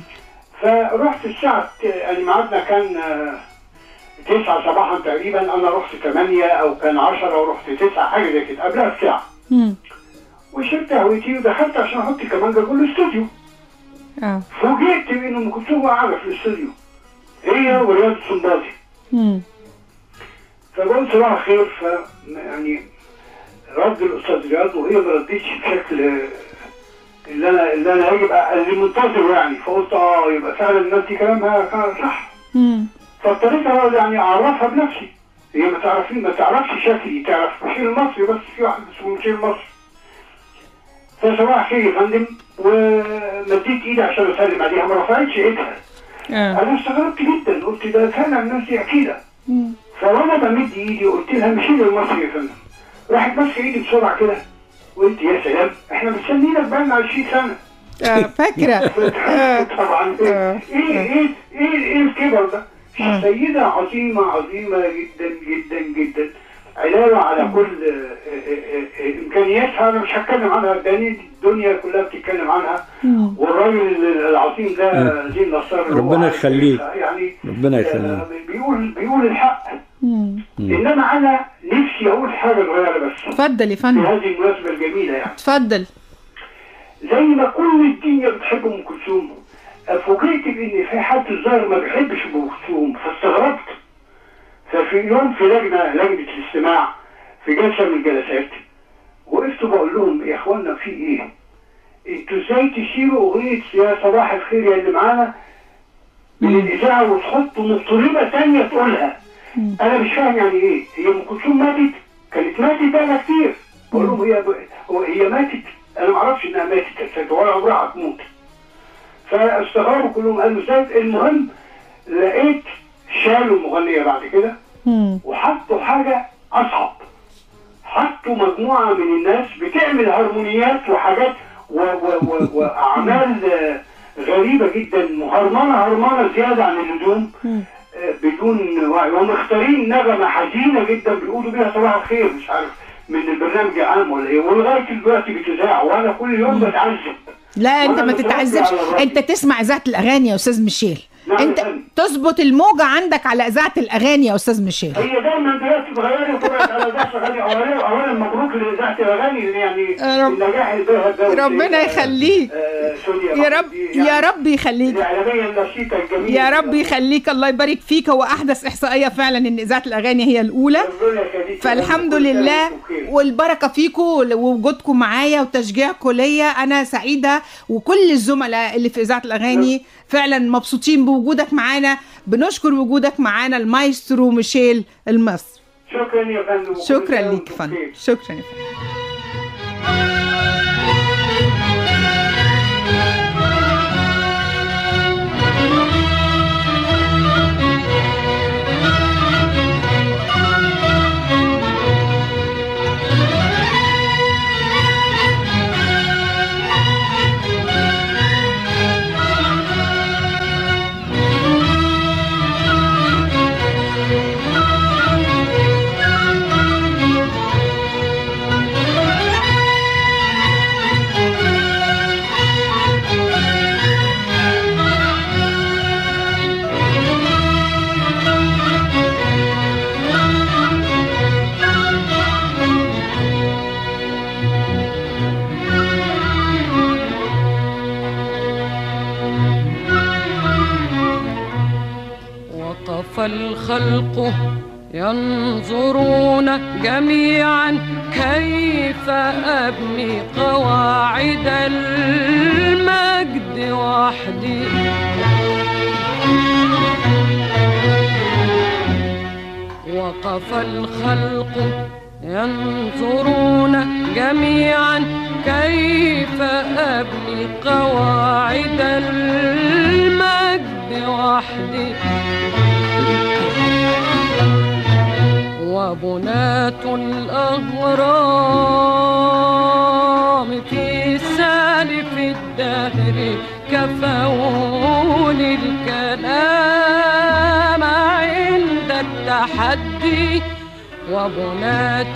[SPEAKER 6] فرحت الساعه يعني ميعادنا كان آه، تسعة صباحا تقريبا انا رحت 8 او كان 10 ورحت 9 حاجه زي كده قبلها بساعه
[SPEAKER 2] مم.
[SPEAKER 6] وشربت قهوتي ودخلت عشان احط كمانجا جوه الاستوديو
[SPEAKER 2] اه
[SPEAKER 6] فوجئت بان ام كلثوم قاعده في الاستوديو هي ورياض السنباطي
[SPEAKER 2] مم.
[SPEAKER 6] فقلت صباح الخير ف يعني رد الاستاذ رياض وهي ما ردتش بشكل اللي انا اللي انا يبقى اللي منتظره يعني فقلت اه يبقى فعلا الناس دي كلامها كان صح
[SPEAKER 2] مم.
[SPEAKER 6] فاضطريت أنا يعني اعرفها بنفسي هي ما تعرفين ما تعرفش شكلي تعرف مشير المصري بس في واحد اسمه مشير المصري فصباح الخير يا فندم ومديت ايدي عشان اسلم عليها ما رفعتش ايدها
[SPEAKER 2] اه
[SPEAKER 6] انا استغربت جدا قلت ده فعلا الناس دي اكيده
[SPEAKER 2] مم.
[SPEAKER 6] فوانا بمد ايدي قلت لها مشير المصري يا فندم راحت ماسكه ايدي بسرعه كده وقلت يا سلام احنا مستنيينك بقالنا 20 سنه
[SPEAKER 2] آه، فاكره آه،
[SPEAKER 6] طبعا
[SPEAKER 2] آه.
[SPEAKER 6] ايه ايه ايه ايه الكبر ده سيدة عظيمة عظيمة جدا جدا جدا علاوة على كل آه، آه، آه، إمكانياتها أنا مش هتكلم عنها لأن الدنيا كلها بتتكلم عنها والراجل العظيم ده زين نصار اللي هو
[SPEAKER 3] ربنا
[SPEAKER 6] عارف
[SPEAKER 3] يخليك.
[SPEAKER 6] يعني
[SPEAKER 3] ربنا يخليك
[SPEAKER 6] آه، بيقول بيقول الحق إنما أنا نفسي أقول حاجة صغيرة بس
[SPEAKER 2] اتفضل يا
[SPEAKER 6] في
[SPEAKER 2] فندم
[SPEAKER 6] هذه المناسبة الجميلة يعني
[SPEAKER 2] اتفضل
[SPEAKER 6] زي ما كل الدنيا بتحب ام كلثوم فوجئت بان في حد الظاهر ما بيحبش ام كلثوم فاستغربت ففي يوم في لجنه لجنه الاستماع في جلسه من الجلسات وقفت بقول لهم يا اخوانا في ايه؟ انتوا ازاي تشيلوا اغنيه يا صباح الخير يا اللي معانا من الاذاعه وتحطوا مطربه ثانيه تقولها انا مش فاهم يعني ايه هي ام كلثوم ماتت كانت ماتت بقى كتير بقول لهم هي هو هي ماتت انا ما اعرفش انها ماتت اساسا ولا عمرها هتموت فاستغربوا كلهم قالوا ازاي المهم لقيت شالوا المغنيه بعد كده وحطوا حاجه اصعب حطوا مجموعه من الناس بتعمل هرمونيات وحاجات و و و واعمال آه، غريبه جدا مهرمنه هرمنه زياده عن اللزوم آه، بدون وعي ومختارين نغمه حزينه جدا بيقولوا بيها صباح الخير مش عارف من البرنامج العام ولا ايه ولغايه دلوقتي بتذاع وانا كل يوم بتعذب
[SPEAKER 2] لا انت
[SPEAKER 6] وأنا
[SPEAKER 2] ما
[SPEAKER 6] متربي
[SPEAKER 2] تتعذبش
[SPEAKER 6] على الرأي.
[SPEAKER 2] انت تسمع اذاعه الاغاني يا استاذ ميشيل
[SPEAKER 6] نعم
[SPEAKER 2] انت
[SPEAKER 6] يا فندم.
[SPEAKER 2] تظبط الموجه عندك على اذاعه الاغاني يا استاذ ميشيل
[SPEAKER 6] هي دايما دلوقتي اتغيرت وبقت على ذات اغاني اولا اولا مبروك لاذاعه الاغاني يعني
[SPEAKER 2] يا رب.
[SPEAKER 6] النجاح الباهر ده
[SPEAKER 2] ربنا يخليك.
[SPEAKER 6] آه، سوريا
[SPEAKER 2] يا رب يا رب يخليك
[SPEAKER 6] الاعلاميه النشيطه الجميله
[SPEAKER 2] يا رب يخليك الله يبارك فيك هو احدث احصائيه فعلا ان اذاعه الاغاني هي الاولى
[SPEAKER 6] ربنا يخليك.
[SPEAKER 2] فالحمد
[SPEAKER 6] كل سنة
[SPEAKER 2] لله
[SPEAKER 6] وأنتم بخير.
[SPEAKER 2] والبركه فيكم ووجودكم معايا وتشجيعكم ليا انا سعيده وكل الزملاء اللي في اذاعه الاغاني فعلا مبسوطين بوجودك معانا بنشكر وجودك معانا المايسترو ميشيل المصري
[SPEAKER 6] شكرا يا فندم وكل
[SPEAKER 2] شكرا
[SPEAKER 6] سنة
[SPEAKER 2] ليك
[SPEAKER 6] وأنتم
[SPEAKER 2] فندم
[SPEAKER 6] بخير.
[SPEAKER 2] شكرا يا فندم
[SPEAKER 4] وقف الخلق ينظرون جميعا كيف أبني قواعد المجد وحدي وقف الخلق ينظرون جميعا كيف أبني قواعد المجد وحدي وبنات الأهرام في سالف الدهر كفون الكلام عند التحدي وبنات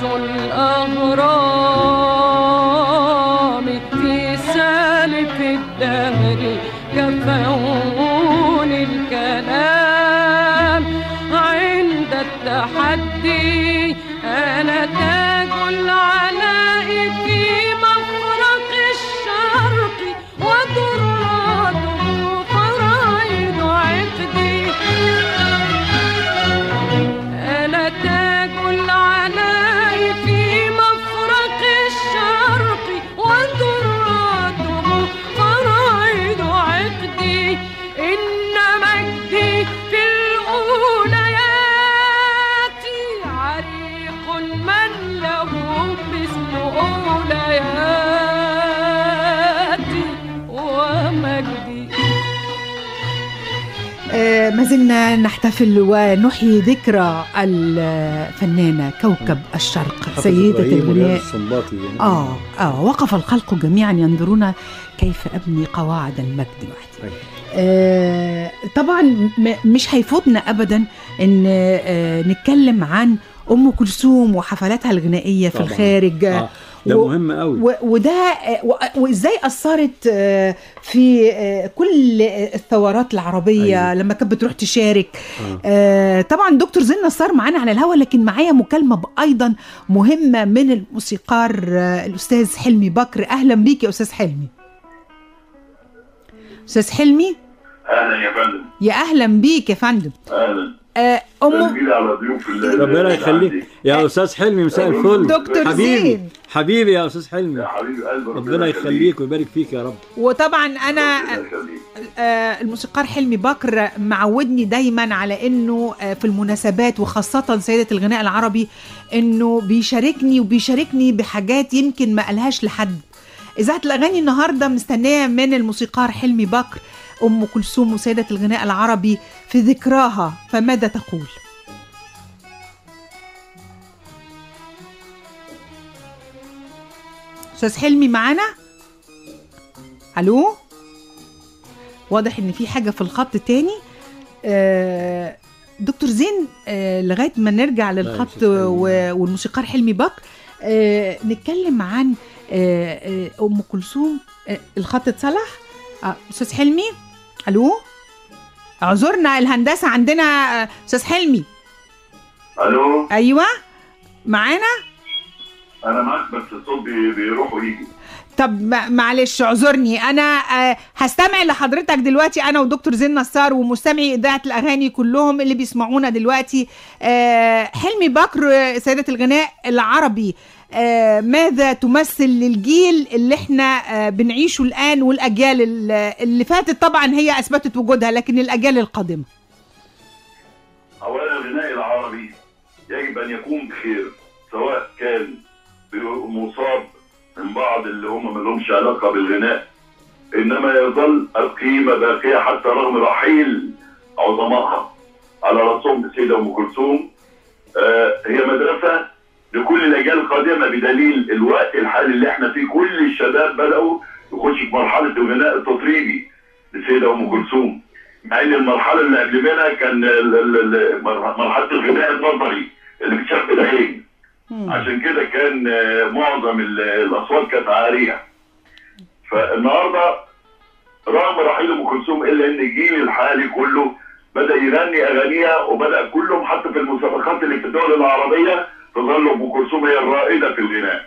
[SPEAKER 4] الأهرام في سالف الدهر كفون الكلام عند التحدي أنا تاج العلاء في مفرق الشرق ودراته فرائض عقدي أنا تاج العلاء في مفرق الشرق ودراته فرائض عقدي
[SPEAKER 2] ما زلنا نحتفل ونحيي ذكرى الفنانة كوكب الشرق
[SPEAKER 3] حافظ
[SPEAKER 2] سيدة
[SPEAKER 3] إبراهيم ورياض
[SPEAKER 2] الغناء
[SPEAKER 3] السنباطي يعني.
[SPEAKER 2] آه آه وقف الخلق جميعا ينظرون كيف أبني قواعد المجد وحدي
[SPEAKER 3] أيوة.
[SPEAKER 2] آه طبعا م- مش هيفوتنا أبدا إن آه نتكلم عن أم كلثوم وحفلاتها الغنائية في
[SPEAKER 3] طبعاً.
[SPEAKER 2] الخارج
[SPEAKER 3] آه. ده
[SPEAKER 2] و-
[SPEAKER 3] مهم قوي
[SPEAKER 2] و- وده آه، و- وازاي اثرت آه، في آه، كل آه، الثورات العربيه
[SPEAKER 3] أيوة.
[SPEAKER 2] أيوة. لما كانت بتروح تشارك
[SPEAKER 3] آه.
[SPEAKER 2] آه، طبعا دكتور زين نصار معانا على الهوا لكن معايا مكالمه ايضا مهمه من الموسيقار آه، الاستاذ حلمي بكر اهلا بيك يا استاذ حلمي استاذ حلمي
[SPEAKER 5] اهلا يا فندم
[SPEAKER 2] يا اهلا بيك يا فندم
[SPEAKER 5] اهلا
[SPEAKER 2] آه، ام
[SPEAKER 5] تسجيل على ضيوف ال-
[SPEAKER 3] ربنا
[SPEAKER 5] اللي
[SPEAKER 3] يخليك
[SPEAKER 5] عندي.
[SPEAKER 3] يا استاذ حلمي مساء الفل
[SPEAKER 2] دكتور
[SPEAKER 3] حبيبي
[SPEAKER 2] زين.
[SPEAKER 3] حبيبي يا استاذ حلمي
[SPEAKER 5] يا حبيب قلبي
[SPEAKER 3] ربنا يخليك ويبارك فيك يا رب
[SPEAKER 2] وطبعا انا
[SPEAKER 5] ربنا يخليك.
[SPEAKER 2] آه، الموسيقار حلمي بكر معودني دايما على انه آه، في المناسبات وخاصة سيدة الغناء العربي انه بيشاركني وبيشاركني بحاجات يمكن ما قالهاش لحد إذاعة الأغاني النهاردة مستنية من الموسيقار حلمي بكر أم كلثوم وسيدة الغناء العربي في ذكراها فماذا تقول؟ أستاذ حلمي معانا؟ ألو؟ واضح ان في حاجه في الخط تاني آه، دكتور زين آه، لغايه ما نرجع للخط
[SPEAKER 3] أستاذ حلمي.
[SPEAKER 2] و- والموسيقار حلمي بكر آه، نتكلم عن آه، آه، ام كلثوم آه، الخط اتصلح آه، استاذ حلمي الو اعذرنا الهندسه عندنا آه، استاذ حلمي
[SPEAKER 5] الو
[SPEAKER 2] ايوه معانا
[SPEAKER 5] انا معاك بس الصوت بي- بيروح ويجي
[SPEAKER 2] طب ما- معلش اعذرني انا آه، هستمع لحضرتك دلوقتي انا ودكتور زين نصار ومستمعي اذاعه الاغاني كلهم اللي بيسمعونا دلوقتي آه، حلمي بكر آه، سيده الغناء العربي آه، ماذا تمثل للجيل اللي احنا آه، بنعيشه الان والاجيال ال- اللي فاتت طبعا هي اثبتت وجودها لكن الاجيال القادمه
[SPEAKER 5] اولا الغناء العربي يجب ان يكون بخير سواء كان مصاب من بعض اللي هم ما لهمش علاقه بالغناء انما يظل القيمه باقيه حتى رغم رحيل عظمائها على راسهم السيده ام كلثوم آه هي مدرسه لكل الاجيال القادمه بدليل الوقت الحالي اللي احنا فيه كل الشباب بداوا يخش في مرحله الغناء التطريبي للسيده ام كلثوم مع ان المرحله اللي قبل منها كان ال- ال- ال- مرحله الغناء النظري اللي بتشاف بالعين عشان كده كان آه، معظم ال- الاصوات كانت عاريه فالنهارده رغم رحيل ام كلثوم الا ان الجيل الحالي كله بدا يغني اغانيها وبدا كلهم حتى في المسابقات اللي في الدول العربيه تظل ام كلثوم هي الرائده في الغناء.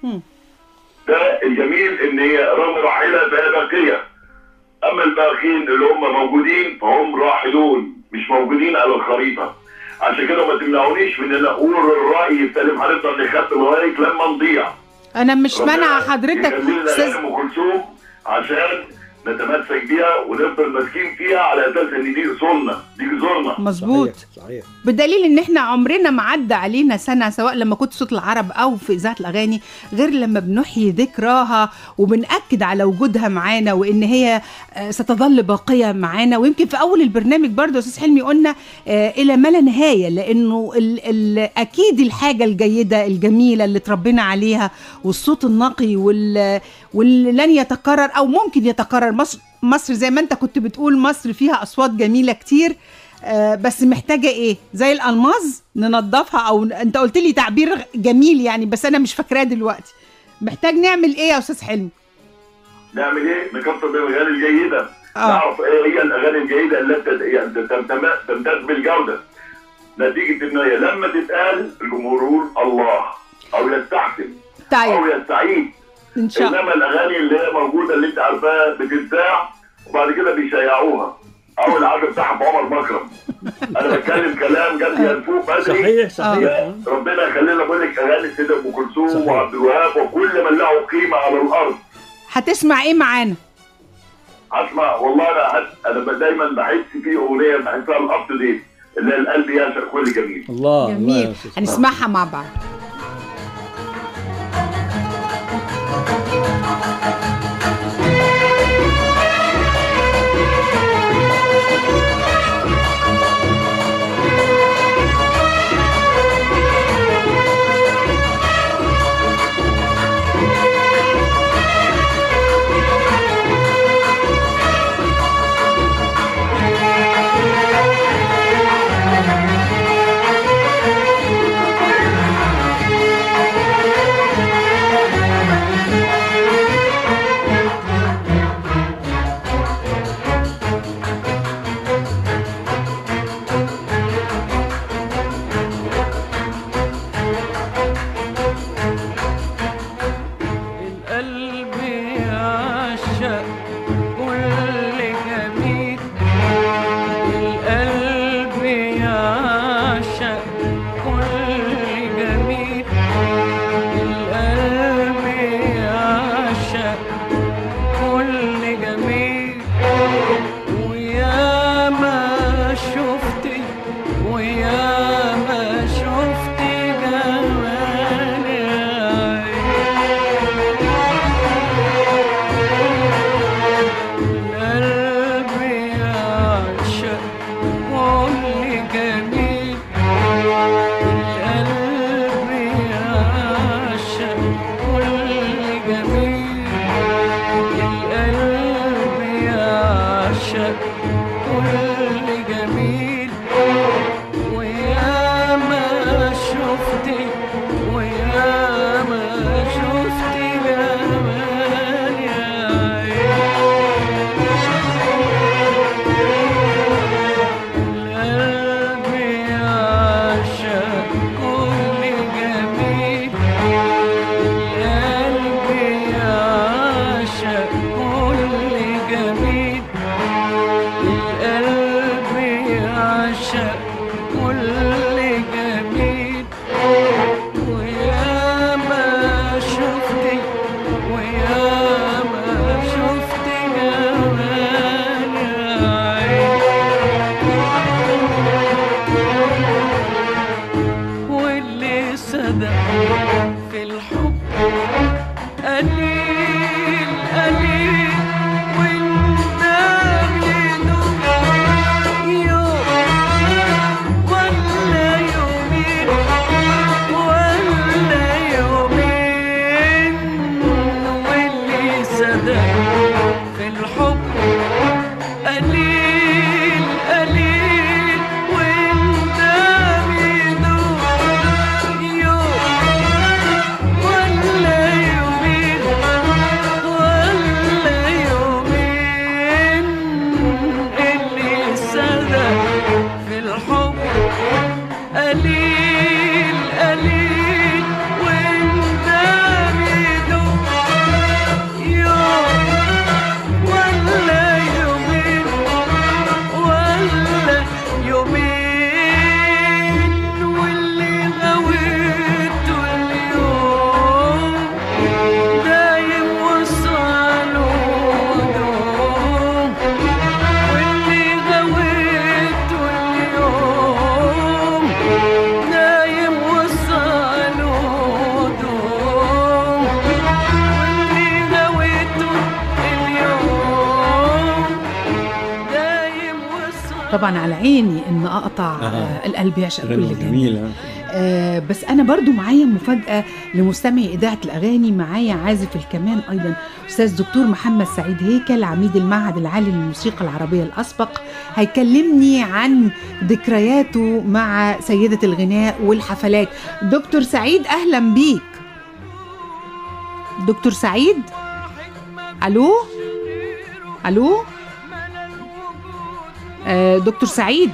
[SPEAKER 5] ده الجميل ان هي رغم رحيلها فهي باقيه. اما الباقيين اللي هم موجودين فهم راحلون مش موجودين على الخريطه. عشان كده ما تمنعونيش من ان اقول الراي السليم هنفضل نخبي لغايه لما نضيع.
[SPEAKER 2] انا مش
[SPEAKER 5] ربنا
[SPEAKER 2] مانعه حضرتك
[SPEAKER 5] يخلينا
[SPEAKER 2] استاذ
[SPEAKER 5] اغاني ام كلثوم عشان نتمسك بيها ونفضل ماسكين فيها على اساس ان دي اصولنا دي جذورنا
[SPEAKER 2] مظبوط
[SPEAKER 3] صحيح صحيح
[SPEAKER 2] بدليل ان احنا عمرنا ما عدى علينا سنه سواء لما كنت صوت العرب او في اذاعه الاغاني غير لما بنحيي ذكراها وبناكد على وجودها معانا وان هي آه، ستظل باقيه معانا ويمكن في اول البرنامج برضه يا استاذ حلمي قلنا آه، الى ما لا نهايه لانه ال ال اكيد الحاجه الجيده الجميله اللي اتربينا عليها والصوت النقي وال واللي لن يتكرر او ممكن يتكرر مصر مصر زي ما انت كنت بتقول مصر فيها اصوات جميله كتير آه، بس محتاجه ايه زي الالماظ ننضفها او انت قلت لي تعبير جميل يعني بس انا مش فاكراه دلوقتي محتاج نعمل ايه يا استاذ حلمي
[SPEAKER 5] نعمل ايه؟ نكتر بالاغاني الجيده
[SPEAKER 2] آه.
[SPEAKER 5] نعرف ايه هي الاغاني الجيده التي يعني تمتم- تمتاز بالجوده نتيجه ان هي لما تتقال الجمهور يقول الله او يستحسن او
[SPEAKER 2] طيب
[SPEAKER 5] يستعيد
[SPEAKER 2] ان شاء الله
[SPEAKER 5] انما الاغاني اللي هي موجوده اللي انت عارفاها بتتذاع وبعد كده بيشيعوها او العادة بتاعها عمر مكرم انا بتكلم كلام جد ينفوق بدري
[SPEAKER 3] صحيح صحيح آه.
[SPEAKER 5] ربنا يخلينا بقول لك اغاني السيده ام كلثوم
[SPEAKER 3] صحيح.
[SPEAKER 5] وعبد الوهاب وكل من له قيمه على الارض
[SPEAKER 2] هتسمع ايه معانا
[SPEAKER 5] اسمع والله انا هت- انا دايما بحس في اغنيه بحسها الاب تو ديت اللي هي القلب يعشق كل جميل
[SPEAKER 3] الله الله يا
[SPEAKER 2] جميل
[SPEAKER 3] أستاذ.
[SPEAKER 2] هنسمعها مع بعض
[SPEAKER 4] كل جميل ويا ما شفتي ويا ما شفتي جمال عين واللي صدق في الحب قليل قليل وانت بيدوب يوم ولا يومين ولا يومين واللي صدق في الحب قليل قليل وانت بيدوب يوم ولا يومين ولا يومين اللي صدق في الحب قليل قليل وانت بيدوب يوم ولا يومين ولا يومين واللي غويته اليوم دايم وصاله دوم واللي غويته اليوم دايم وصاله دوم واللي غويته اليوم دايم وصاله
[SPEAKER 2] طبعا على عيني ان اقطع
[SPEAKER 3] أها.
[SPEAKER 2] آه القلب يعشق كل
[SPEAKER 3] غنوة
[SPEAKER 2] جميل
[SPEAKER 3] جميلة
[SPEAKER 2] آه بس انا برضو معايا مفاجاه لمستمعي اذاعه الاغاني معايا عازف الكمان ايضا استاذ دكتور محمد سعيد هيكل عميد المعهد العالي للموسيقى العربيه الاسبق هيكلمني عن ذكرياته مع سيده الغناء والحفلات دكتور سعيد اهلا بيك دكتور سعيد الو الو آه دكتور سعيد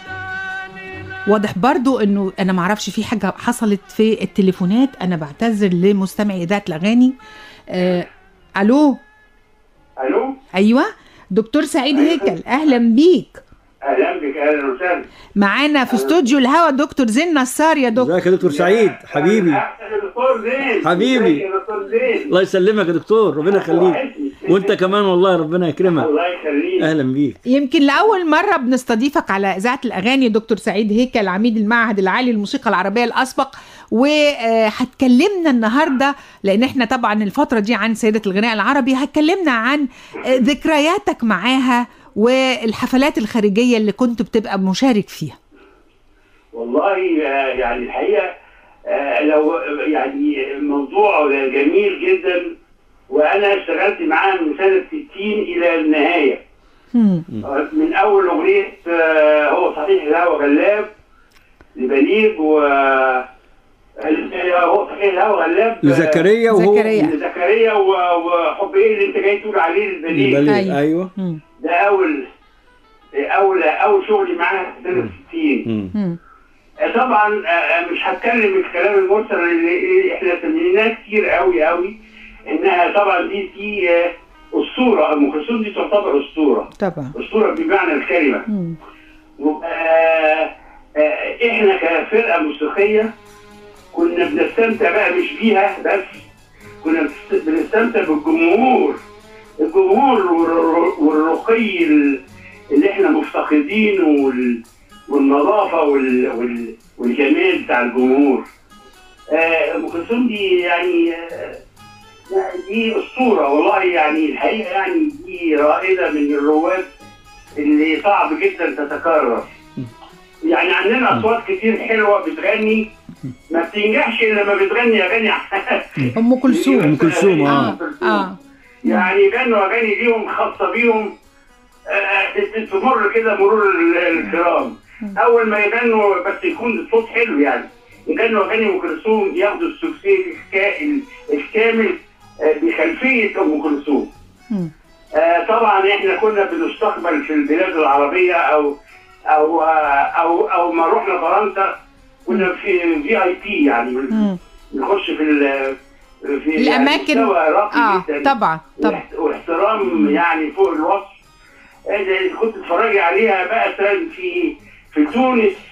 [SPEAKER 2] واضح برضو انه انا معرفش في حاجه حصلت في التليفونات انا بعتذر لمستمعي اذاعه الاغاني آه الو
[SPEAKER 6] الو
[SPEAKER 2] ايوه دكتور سعيد هيكل اهلا بيك
[SPEAKER 6] اهلا بك اهلا وسهلا
[SPEAKER 2] معانا في استوديو الهوا دكتور زين نصار يا دكتور
[SPEAKER 3] ازيك يا دكتور سعيد حبيبي
[SPEAKER 6] احسن يا دكتور زين
[SPEAKER 3] حبيبي.
[SPEAKER 6] ازيك يا دكتور زين
[SPEAKER 3] الله يسلمك يا دكتور ربنا يخليك
[SPEAKER 6] وحشني.
[SPEAKER 3] وانت كمان والله ربنا يكرمك
[SPEAKER 6] الله يخليك
[SPEAKER 3] اهلا بيك
[SPEAKER 2] يمكن لاول مره بنستضيفك على اذاعه الاغاني دكتور سعيد هيكل عميد المعهد العالي للموسيقى العربيه الاسبق وهتكلمنا النهارده لان احنا طبعا الفتره دي عن سيده الغناء العربي هتكلمنا عن آه، ذكرياتك معاها والحفلات الخارجيه اللي كنت بتبقى مشارك فيها
[SPEAKER 6] والله آه، يعني الحقيقه آه، لو يعني موضوع جميل جدا وانا اشتغلت معاه من سنه 60 الى النهايه
[SPEAKER 2] هم.
[SPEAKER 6] آه، من اول اغنيه آه، هو صحيح الهوى غلاب لبليغ و هو صحيح الهوى غلاب آه،
[SPEAKER 3] لزكريا وهو
[SPEAKER 2] زكريا.
[SPEAKER 6] لزكريا و- وحب ايه اللي انت جاي تقول عليه للبليغ
[SPEAKER 3] البليغ
[SPEAKER 2] أيوة.
[SPEAKER 3] ايوه
[SPEAKER 2] هم.
[SPEAKER 6] ده اول اول اول شغلي معاه في سنه 60
[SPEAKER 3] مم.
[SPEAKER 2] هم.
[SPEAKER 6] طبعا آه، مش هتكلم الكلام المرسل اللي احنا سميناه كتير قوي قوي انها طبعا دي دي آه، اسطوره ام كلثوم دي تعتبر اسطوره
[SPEAKER 2] طبعا
[SPEAKER 6] اسطوره بمعنى الكلمه
[SPEAKER 2] هم.
[SPEAKER 6] وآه، آه، احنا كفرقه موسيقيه كنا بنستمتع بقى مش بيها بس كنا بنست- بنستمتع بالجمهور الجمهور والر- والرقي ال- اللي احنا مفتقدينه وال- والنظافه وال- وال- والجمال بتاع الجمهور آه، ام كلثوم دي يعني آه، يعني دي اسطوره والله يعني الحقيقه يعني دي رائده من الرواد اللي صعب جدا تتكرر يعني عندنا اصوات كتير حلوه بتغني ما بتنجحش الا لما بتغني اغاني
[SPEAKER 2] ام كلثوم
[SPEAKER 3] أم كلثوم، آه.
[SPEAKER 2] اه اه
[SPEAKER 6] يعني غنوا اغاني ليهم خاصه بيهم آه، تمر كده مرور ال- الكرام اول ما يغنوا بس يكون الصوت حلو يعني يغنوا اغاني ام كلثوم ياخدوا السوكسيه الكا- الكامل آه، بخلفيه ام كلثوم
[SPEAKER 2] هم.
[SPEAKER 6] آه، طبعا احنا كنا بنستقبل في البلاد العربيه او او آه، او او ما رحنا فرنسا كنا في في اي بي يعني
[SPEAKER 2] هم.
[SPEAKER 6] نخش في ال- في يعني
[SPEAKER 2] الاماكن
[SPEAKER 6] مستوى راقي
[SPEAKER 2] اه
[SPEAKER 6] جدا
[SPEAKER 2] طبعا طبعا
[SPEAKER 6] واحت- واحترام يعني فوق الوصف إذا كنت تتفرجي عليها مثلا في في تونس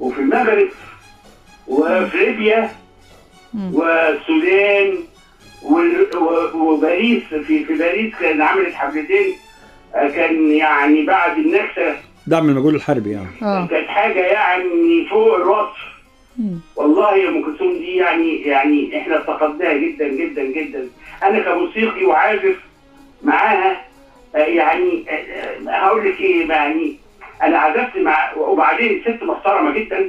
[SPEAKER 8] وفي المغرب وفي ليبيا والسودان وال- و- وباريس في في باريس كان عملت حفلتين آه، كان يعني بعد النكسه
[SPEAKER 3] دعم المجهود الحربي يعني
[SPEAKER 2] اه
[SPEAKER 8] كانت حاجه يعني فوق الوصف والله يا ام كلثوم دي يعني يعني احنا افتقدناها جدا جدا جدا انا كموسيقي وعازف معاها آه، يعني آه، آه، هقول لك ايه يعني انا عزفت مع وبعدين ست محترمه جدا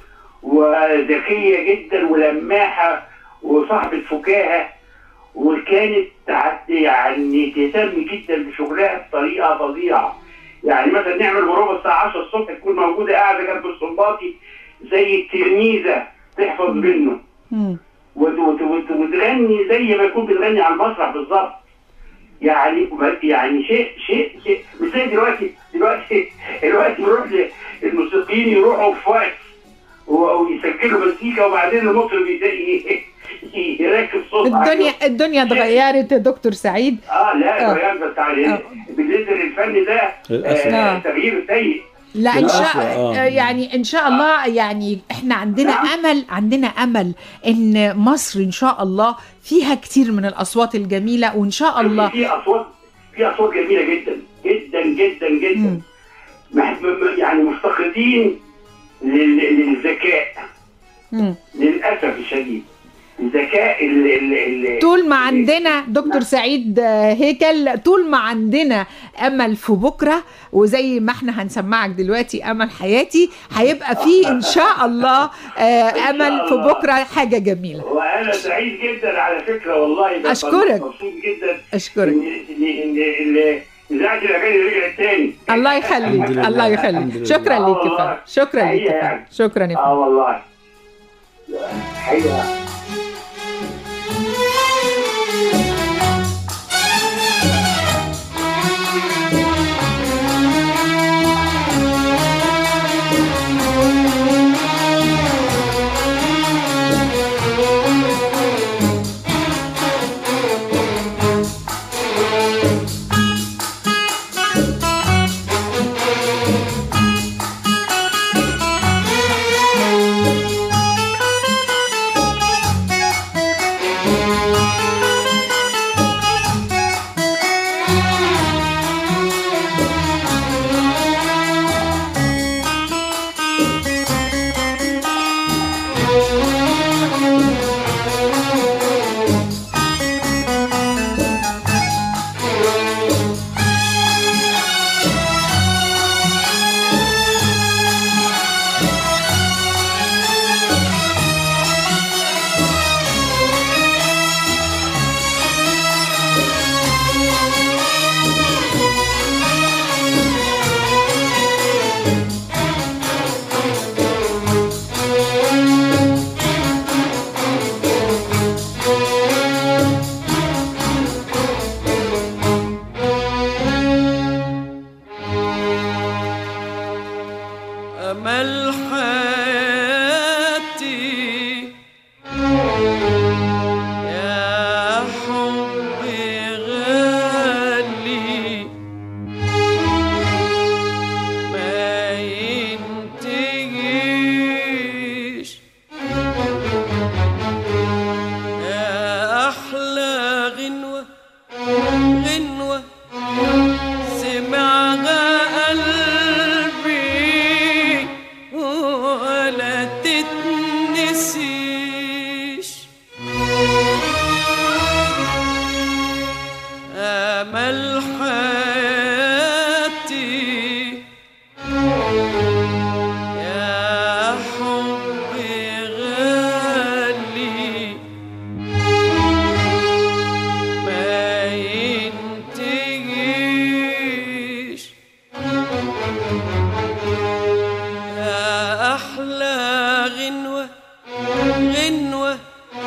[SPEAKER 8] وذكيه جدا ولماحه وصاحبه فكاهه وكانت تع- يعني تهتم جدا بشغلها بطريقه فظيعه يعني مثلا نعمل بروفه الساعه 10 الصبح تكون موجوده قاعده جنب الصنباطي زي التلميذه تحفظ منه
[SPEAKER 2] مم.
[SPEAKER 8] وت- وت- وت- وتغني زي ما يكون بتغني على المسرح بالظبط يعني يعني شيء شيء شيء مش زي دلوقتي دلوقتي دلوقتي بيروح ل- الموسيقيين يروحوا في وقت و- ويسجلوا مزيكا وبعدين المطرب يلاقي يركب صوت
[SPEAKER 2] الدنيا
[SPEAKER 8] عليه.
[SPEAKER 2] الدنيا اتغيرت يا دكتور سعيد
[SPEAKER 8] اه لا
[SPEAKER 2] آه.
[SPEAKER 8] الرياض بس على بالنسبه للفن ده
[SPEAKER 3] للأسف.
[SPEAKER 8] آه
[SPEAKER 2] آه.
[SPEAKER 8] تغيير سيء
[SPEAKER 2] لا ان
[SPEAKER 3] بالعكس،
[SPEAKER 2] شاء
[SPEAKER 3] آه.
[SPEAKER 2] يعني ان شاء الله يعني احنا عندنا
[SPEAKER 8] نعم.
[SPEAKER 2] امل عندنا امل ان مصر ان شاء الله فيها كتير من الاصوات الجميله وان شاء الله
[SPEAKER 8] في اصوات في اصوات جميله جدا جدا جدا جدا
[SPEAKER 2] مم.
[SPEAKER 8] مح- م- م- يعني مفتقدين لل- للذكاء
[SPEAKER 2] مم.
[SPEAKER 8] للاسف الشديد الذكاء ال ال ال
[SPEAKER 2] طول ما عندنا دكتور سعيد آه، هيكل طول ما عندنا امل في بكره وزي ما احنا هنسمعك دلوقتي امل حياتي هيبقى فيه ان شاء الله آه، امل في بكره حاجه جميله
[SPEAKER 8] وانا سعيد جدا على فكره والله ده
[SPEAKER 2] أشكرك.
[SPEAKER 8] مبسوط جدا
[SPEAKER 2] اشكرك
[SPEAKER 8] ان ان ان ال- اذاعه الاغاني رجعت تاني
[SPEAKER 2] الله
[SPEAKER 3] الحمد
[SPEAKER 2] يخليك
[SPEAKER 3] لله.
[SPEAKER 2] الله
[SPEAKER 3] الحمد
[SPEAKER 2] يخليك
[SPEAKER 3] لله.
[SPEAKER 2] شكرا
[SPEAKER 8] آه
[SPEAKER 2] ليك يا
[SPEAKER 8] والله.
[SPEAKER 2] فندم شكرا ليك
[SPEAKER 8] حقيقة
[SPEAKER 2] يا فندم
[SPEAKER 8] يعني.
[SPEAKER 2] شكرا يا
[SPEAKER 8] اه
[SPEAKER 2] فندم
[SPEAKER 8] والله حقيقه
[SPEAKER 4] أمل حياتي يا حبي غالي ما ينتهيش يا أحلى غنوة غنوة سمعها قلبي ولا تتنسيش أمل حياتي يا حبي غالي ما ينتهيش يا أحلى غنوة غنوة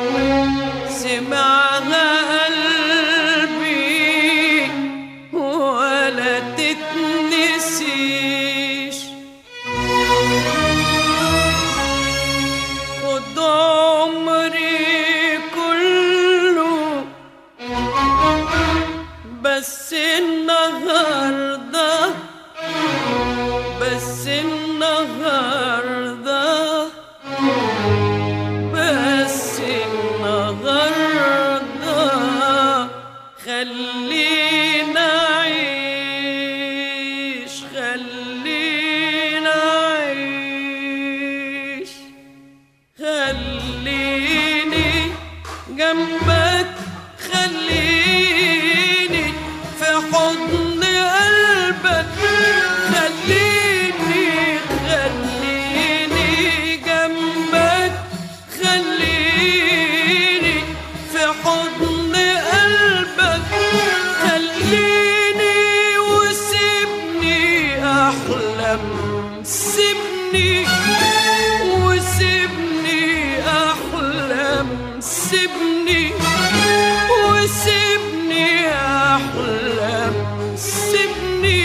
[SPEAKER 4] سمعها قلبي ولا تتنسيش خد عمري كله بس النهارده بس النهارده خلينا عيش خلينا عيش خليني جنبك خليني في حضن قلبك خليني خليني جنبك خليني في حضن قلبك خليني وسيبني احلم سيبني وسيبني احلم سيبني وسيبني احلم سيبني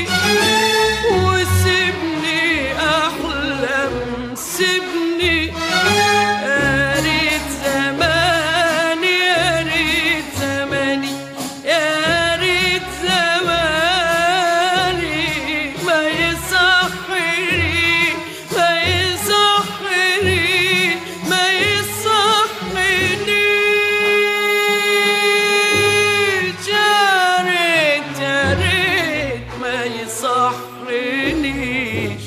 [SPEAKER 4] وسيبني احلم سيبني يا ريت زماني يا ريت زماني يا ريت زماني ما يصحري ما يصحري ما يصحرنيش يا ريت يا ريت ما يصحرنيش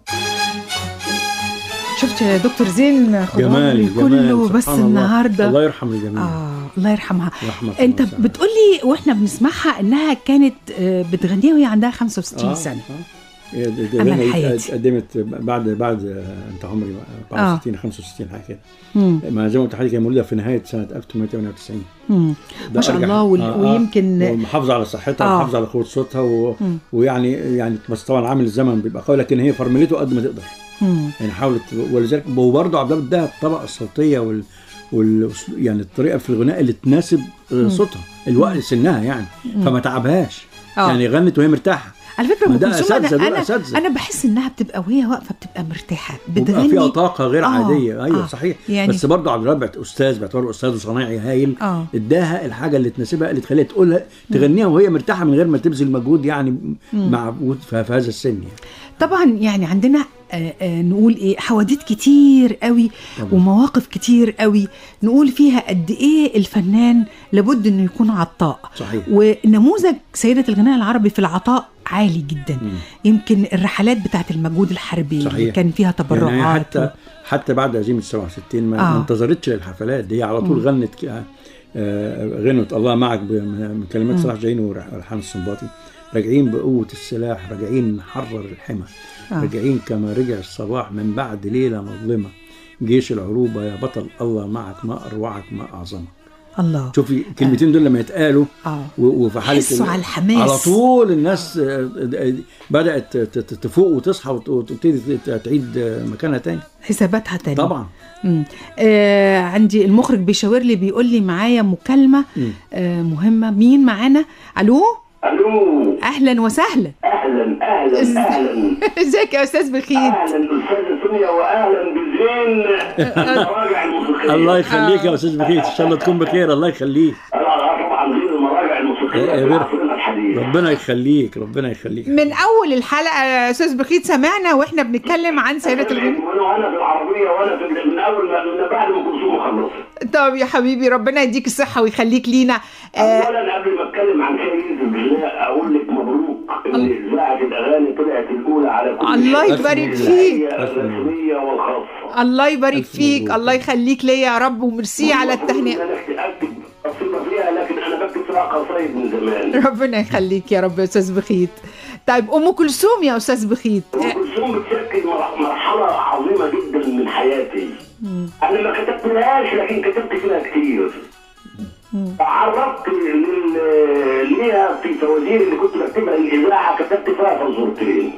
[SPEAKER 2] شفت يا دكتور زين خضار
[SPEAKER 3] جمال
[SPEAKER 2] كله
[SPEAKER 3] جمال
[SPEAKER 2] بس
[SPEAKER 3] سبحان الله.
[SPEAKER 2] النهارده
[SPEAKER 3] الله يرحم الجميع
[SPEAKER 2] اه الله يرحمها
[SPEAKER 3] رحمة
[SPEAKER 2] انت
[SPEAKER 3] الله وسعادة.
[SPEAKER 2] بتقولي واحنا بنسمعها انها كانت آه، بتغنيها وهي عندها 65 سنه
[SPEAKER 3] هي د- د-
[SPEAKER 2] أمل
[SPEAKER 3] هي
[SPEAKER 2] حياتي.
[SPEAKER 3] قدمت بعد بعد آه، انت عمري 64 65 حاجه كده
[SPEAKER 2] مم.
[SPEAKER 3] ما زي ما قلت لحضرتك هي مولوده في نهايه سنه 1898
[SPEAKER 2] مم.
[SPEAKER 3] ده
[SPEAKER 2] ما شاء
[SPEAKER 3] أرجح.
[SPEAKER 2] الله وال-
[SPEAKER 3] آه، آه.
[SPEAKER 2] ويمكن
[SPEAKER 3] ومحافظه على صحتها
[SPEAKER 2] آه.
[SPEAKER 3] ومحافظه على قوه صوتها و...
[SPEAKER 2] مم.
[SPEAKER 3] ويعني يعني بس طبعا عامل الزمن بيبقى قوي لكن هي فرملته قد ما تقدر
[SPEAKER 2] مم.
[SPEAKER 3] يعني حاولت ولذلك وبرضه عبد الله اداها الطبقه الصوتيه وال... وال يعني الطريقه في الغناء اللي تناسب آه، صوتها الوقت سنها يعني فما تعبهاش
[SPEAKER 2] آه.
[SPEAKER 3] يعني غنت وهي مرتاحه
[SPEAKER 2] على فكره
[SPEAKER 3] ما
[SPEAKER 2] ام
[SPEAKER 3] ده
[SPEAKER 2] كلثوم
[SPEAKER 3] أساتذة،
[SPEAKER 2] انا
[SPEAKER 3] دول
[SPEAKER 2] انا,
[SPEAKER 3] أساتذة.
[SPEAKER 2] أنا بحس انها بتبقى وهي واقفه بتبقى مرتاحه
[SPEAKER 3] بيبقى
[SPEAKER 2] بتغني
[SPEAKER 3] فيها طاقه غير
[SPEAKER 2] آه،
[SPEAKER 3] عاديه ايوه
[SPEAKER 2] آه.
[SPEAKER 3] صحيح
[SPEAKER 2] يعني-
[SPEAKER 3] يعني بس برضه عبد الوهاب استاذ باعتباره استاذ وصنايعي هايل
[SPEAKER 2] آه.
[SPEAKER 3] اداها الحاجه اللي تناسبها اللي تخليها تقولها تغنيها وهي مرتاحه من غير ما تبذل مجهود يعني مع وجود في في هذا السن يعني
[SPEAKER 2] طبعا يعني عندنا آه، آه، نقول ايه حواديت كتير قوي
[SPEAKER 3] طبعا.
[SPEAKER 2] ومواقف كتير قوي نقول فيها قد ايه الفنان لابد انه يكون عطاء
[SPEAKER 3] صحيح
[SPEAKER 2] ونموذج سيدة الغناء العربي في العطاء عالي جدا
[SPEAKER 3] مم.
[SPEAKER 2] يمكن الرحلات بتاعت المجهود الحربي اللي
[SPEAKER 3] صحيح.
[SPEAKER 2] كان فيها
[SPEAKER 3] يعني هي
[SPEAKER 2] تبرعات
[SPEAKER 3] حتى حتى بعد هزيمه 67 ما,
[SPEAKER 2] آه.
[SPEAKER 3] ما انتظرتش للحفلات دي هي على طول غنت ك- آه، غنت الله معك ب- من كلمات صلاح جاهين والحان السنباطي راجعين بقوه السلاح راجعين نحرر الحمى
[SPEAKER 2] آه.
[SPEAKER 3] راجعين كما رجع الصباح من بعد ليله مظلمه جيش العروبه يا بطل الله معك ما اروعك ما اعظمك
[SPEAKER 2] الله
[SPEAKER 3] شوفي الكلمتين دول لما يتقالوا
[SPEAKER 2] اه
[SPEAKER 3] و- وفي حاله
[SPEAKER 2] حسوا
[SPEAKER 3] ال-
[SPEAKER 2] على الحماس.
[SPEAKER 3] على طول الناس آه، آه، بدات ت- ت- تفوق وتصحى وت- وتبتدي ت- تعيد آه، مكانها تاني
[SPEAKER 2] حساباتها تاني
[SPEAKER 3] طبعا
[SPEAKER 2] مم. آه عندي المخرج بيشاور لي بيقول لي معايا مكالمه
[SPEAKER 3] مم.
[SPEAKER 2] آه مهمه مين معانا الو
[SPEAKER 8] الو
[SPEAKER 2] اهلا وسهلا
[SPEAKER 8] اهلا اهلا اهلا
[SPEAKER 2] ازيك يا استاذ بخيت
[SPEAKER 8] اهلا استاذه سونيا واهلا بزين المراجع الموسيقيه
[SPEAKER 3] الله يخليك يا استاذ بخيت ان شاء الله تكون بخير الله يخليك
[SPEAKER 8] انا طبعا زين المراجع الموسيقيه
[SPEAKER 3] إيه،
[SPEAKER 8] في
[SPEAKER 3] بر-
[SPEAKER 8] عصرنا الحديث
[SPEAKER 3] ربنا يخليك ربنا يخليك
[SPEAKER 2] من اول الحلقه يا استاذ بخيت سمعنا واحنا بنتكلم عن سيدة الغناء
[SPEAKER 8] وانا وانا في العربيه وانا في من اول ما من بعد ما كلثوم خلصت
[SPEAKER 2] طب يا حبيبي ربنا يديك الصحه ويخليك لينا آه
[SPEAKER 8] اولا قبل ما اتكلم عن سيد الغناء اقول لك مبروك ان اذاعه الاغاني طلعت الاولى على كل
[SPEAKER 2] الله
[SPEAKER 8] شيء.
[SPEAKER 2] يبارك
[SPEAKER 8] الإذاعية
[SPEAKER 2] فيك.
[SPEAKER 8] الرسميه والخاصه
[SPEAKER 2] الله يبارك
[SPEAKER 3] ألف
[SPEAKER 2] فيك
[SPEAKER 3] مبروك.
[SPEAKER 2] الله يخليك ليا يا رب وميرسي على التهنئه
[SPEAKER 8] انا اكتب قصيده فيها لكن انا بكتب فيها قصايد من زمان
[SPEAKER 2] ربنا يخليك يا رب يا استاذ بخيت طيب ام كلثوم يا استاذ بخيت
[SPEAKER 8] ام كلثوم بتشكل مر- مرحله عظيمه جدا من حياتي انا ما كتبتلهاش لكن كتبت فيها كتير تعرضت لل- ليها في فوازير اللي كنت بكتبها للاذاعه كتبت فيها فزورتين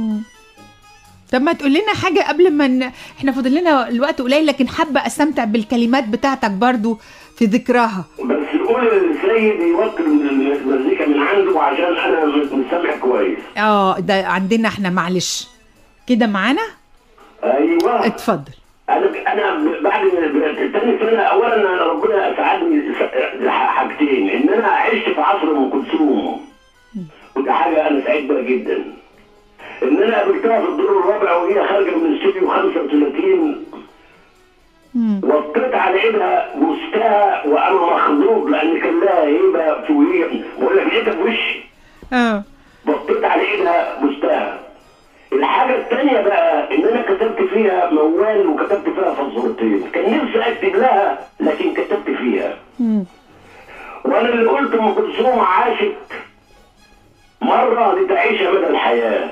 [SPEAKER 2] طب ما تقول لنا حاجه قبل ما ن... احنا فاضل لنا الوقت قليل لكن حابه استمتع بالكلمات بتاعتك برضو في ذكراها
[SPEAKER 8] بس قول للسيد يوكل المزيكا من عنده عشان انا مش مش سامع كويس
[SPEAKER 2] اه ده عندنا احنا معلش كده معانا
[SPEAKER 8] ايوه
[SPEAKER 2] اتفضل
[SPEAKER 8] انا انا بعد تاني سنه اولا أنا ربنا اسعدني س- حاجتين ان انا عشت في عصر ام كلثوم ودي حاجه انا سعيد بها جدا ان انا قابلتها في الدور الرابع وهي خارجه من استوديو 35 وطيت على ايدها بوستها وانا مخضوض لان كان لها هيبه في وهي بقول لك لقيتها في وشي
[SPEAKER 2] اه
[SPEAKER 8] بطيت على ايدها بوستها الحاجة التانية بقى ان انا كتبت فيها موال وكتبت فيها فزورتين كان نفسي اكتب لها لكن كتبت فيها وانا اللي قلت ام كلثوم عاشت مرة لتعيش مدى الحياة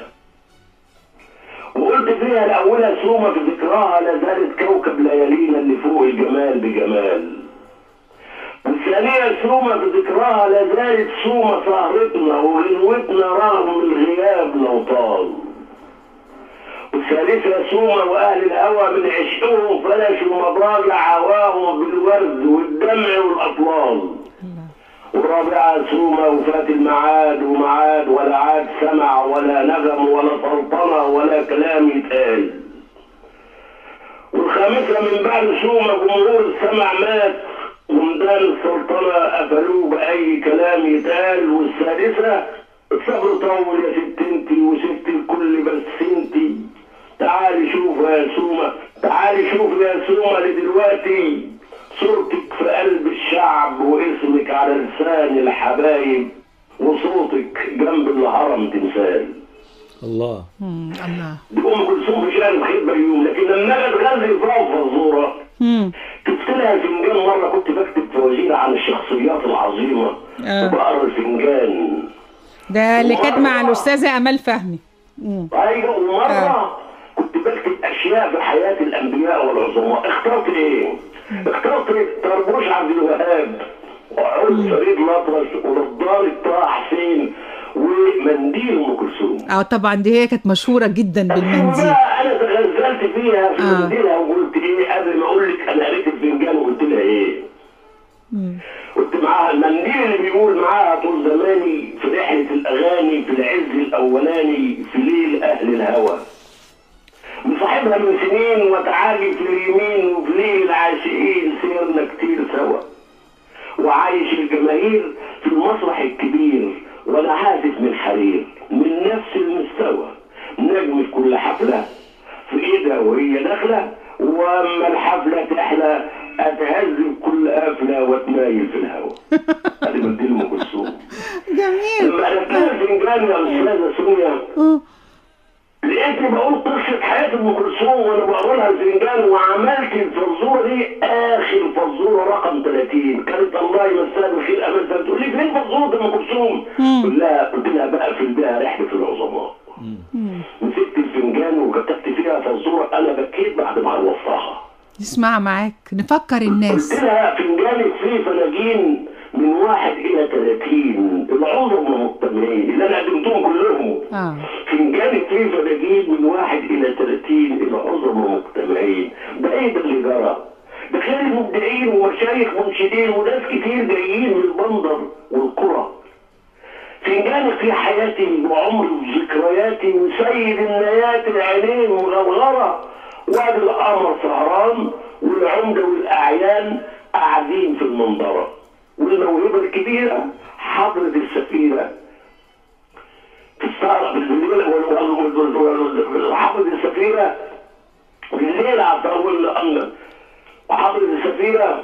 [SPEAKER 8] وقلت فيها الاولى سومة في ذكراها لا زالت كوكب ليالينا اللي فوق الجمال بجمال والثانية سومة في ذكراها لا زالت سومة سهرتنا وغنوتنا رغم الغياب لو طال والثالثة سومة وأهل الهوى من عشقهم فلشوا مضاجع هواهم بالورد والدمع والأطلال والرابعة سومة وفات المعاد ومعاد ولا عاد سمع ولا نغم ولا سلطنة ولا كلام يتقال والخامسة من بعد سومة جمهور السمع مات ومدان السلطنة قفلوه بأي كلام يتقال والسادسة الصبر طول يا ست انتي وست الكل بس انتي تعالي شوف يا سومة تعالي شوف يا سومة لدلوقتي صورتك في قلب الشعب واسمك على لسان الحبايب وصوتك جنب الهرم تمثال
[SPEAKER 3] الله
[SPEAKER 2] مم. الله
[SPEAKER 8] دي ام كلثوم في شارع خير بيوم لكن لما اجي اتغذي فيها فزوره
[SPEAKER 2] مم.
[SPEAKER 8] شفت لها فنجان مره كنت بكتب فوازير عن الشخصيات العظيمه
[SPEAKER 2] آه.
[SPEAKER 8] وبقرا الفنجان
[SPEAKER 2] ده اللي كانت مع الأستاذة أمال فهمي مم.
[SPEAKER 8] ايوه ومره
[SPEAKER 2] آه.
[SPEAKER 8] كنت بكتب اشياء في حياه الانبياء والعظماء اخترت ايه؟ اخترت طربوش عبد الوهاب وعود فريد الأطرش ونضارة طه حسين ومنديل ام كلثوم
[SPEAKER 2] اه طبعا دي هي كانت مشهورة جدا بالمنديل
[SPEAKER 8] بقى انا تغزلت فيها في
[SPEAKER 2] آه.
[SPEAKER 8] منديلها وقلت ايه قبل ما اقول لك انا قريت الفنجان وقلت لها ايه قلت معاها المنديل اللي بيقول معاها طول زماني في رحلة الأغاني في العز الأولاني في ليل أهل الهوى مصاحبها من سنين وتعالي في اليمين وفي ليل العاشقين سيرنا كتير سوا وعايش الجماهير في المسرح الكبير وانا عازف من حرير من نفس المستوى نجم في كل حفلة في ايدها وهي داخلة واما الحفلة تحلى اتهز بكل قفلة واتمايل في الهوا ادي بديل ام كلثوم
[SPEAKER 2] جميل
[SPEAKER 8] لما قلت لها الفنجان يا استاذة سونيا
[SPEAKER 2] آه.
[SPEAKER 8] لقيتني بقول قصة حياة ام كلثوم وانا بقرا لها الفنجان وعملت الفزورة دي اخر فزورة رقم 30 كانت الله يمسها بالخير امل تقول لي فين فزورة ام كلثوم؟ قلت لها قلت لها بقى في بها رحلة العظماء مسكت الفنجان وكتبت فيها فزورة انا بكيت بعد ما خلصتها
[SPEAKER 2] نسمع معاك نفكر
[SPEAKER 8] قلت
[SPEAKER 2] الناس
[SPEAKER 8] لها فنجانك فيه فناجين من واحد الى 30 العظماء مجتمعين اللي انا قدمتهم كلهم
[SPEAKER 2] اه
[SPEAKER 8] فنجان فيه فناجين من واحد الى 30 العظماء مجتمعين ده ايه ده اللي جرى؟ ده غير المبدعين ومشايخ منشدين وناس كتير جايين من البندر والقرى فنجانك في حياتي وعمري وذكرياتي وسيد النيات العينين مغرغرة وادي القمر سهران والعمدة والأعيان قاعدين في المنظرة والموهبة الكبيرة حضرة السفيرة في السهرة بالليل وحضرة السفيرة بالليل على طول الأمن وحضرة السفيرة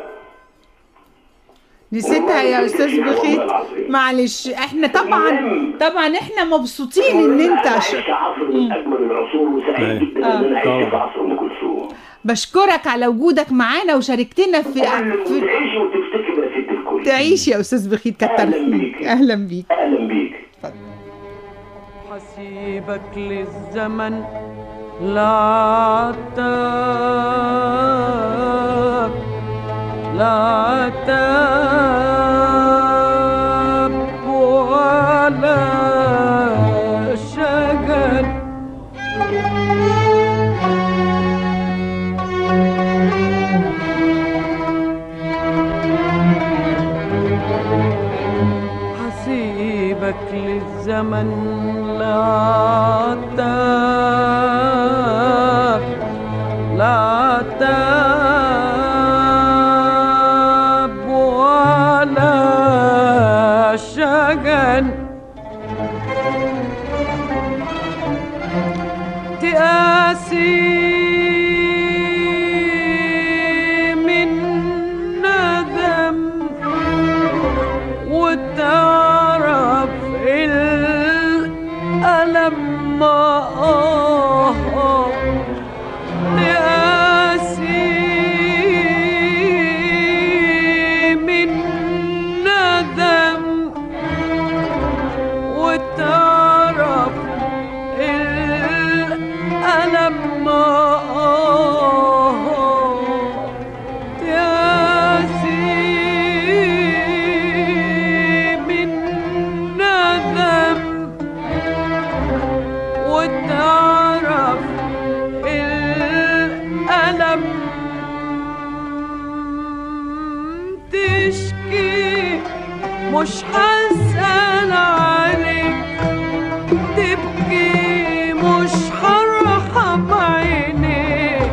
[SPEAKER 2] نسيتها يا استاذ بخيت معلش احنا طبعا طبعا احنا مبسوطين ان انت
[SPEAKER 8] أنا
[SPEAKER 2] ش...
[SPEAKER 8] عشت عصر من أجمل العصور وسعيد جدا إن أنا عشت في عصر أم كلثوم
[SPEAKER 2] بشكرك على وجودك معانا وشاركتنا في, في...
[SPEAKER 8] تعيش وتفتكر يا ست الكل
[SPEAKER 2] تعيش يا استاذ بخيت كتر
[SPEAKER 8] أهلاً
[SPEAKER 2] خيرك
[SPEAKER 8] بيك.
[SPEAKER 2] اهلا بيك
[SPEAKER 8] أهلا بيك
[SPEAKER 4] حسيبك للزمن لا عتاب لا عتاب ولا شجن حسيبك للزمن لا عتاب لا عتاب ولا شجن آه آه ياسي من ندم وتعرف الألم آه ياسي من ندم وتعرف الألم تشكي مش هسأل عليك تبكي مش هرحم عينيك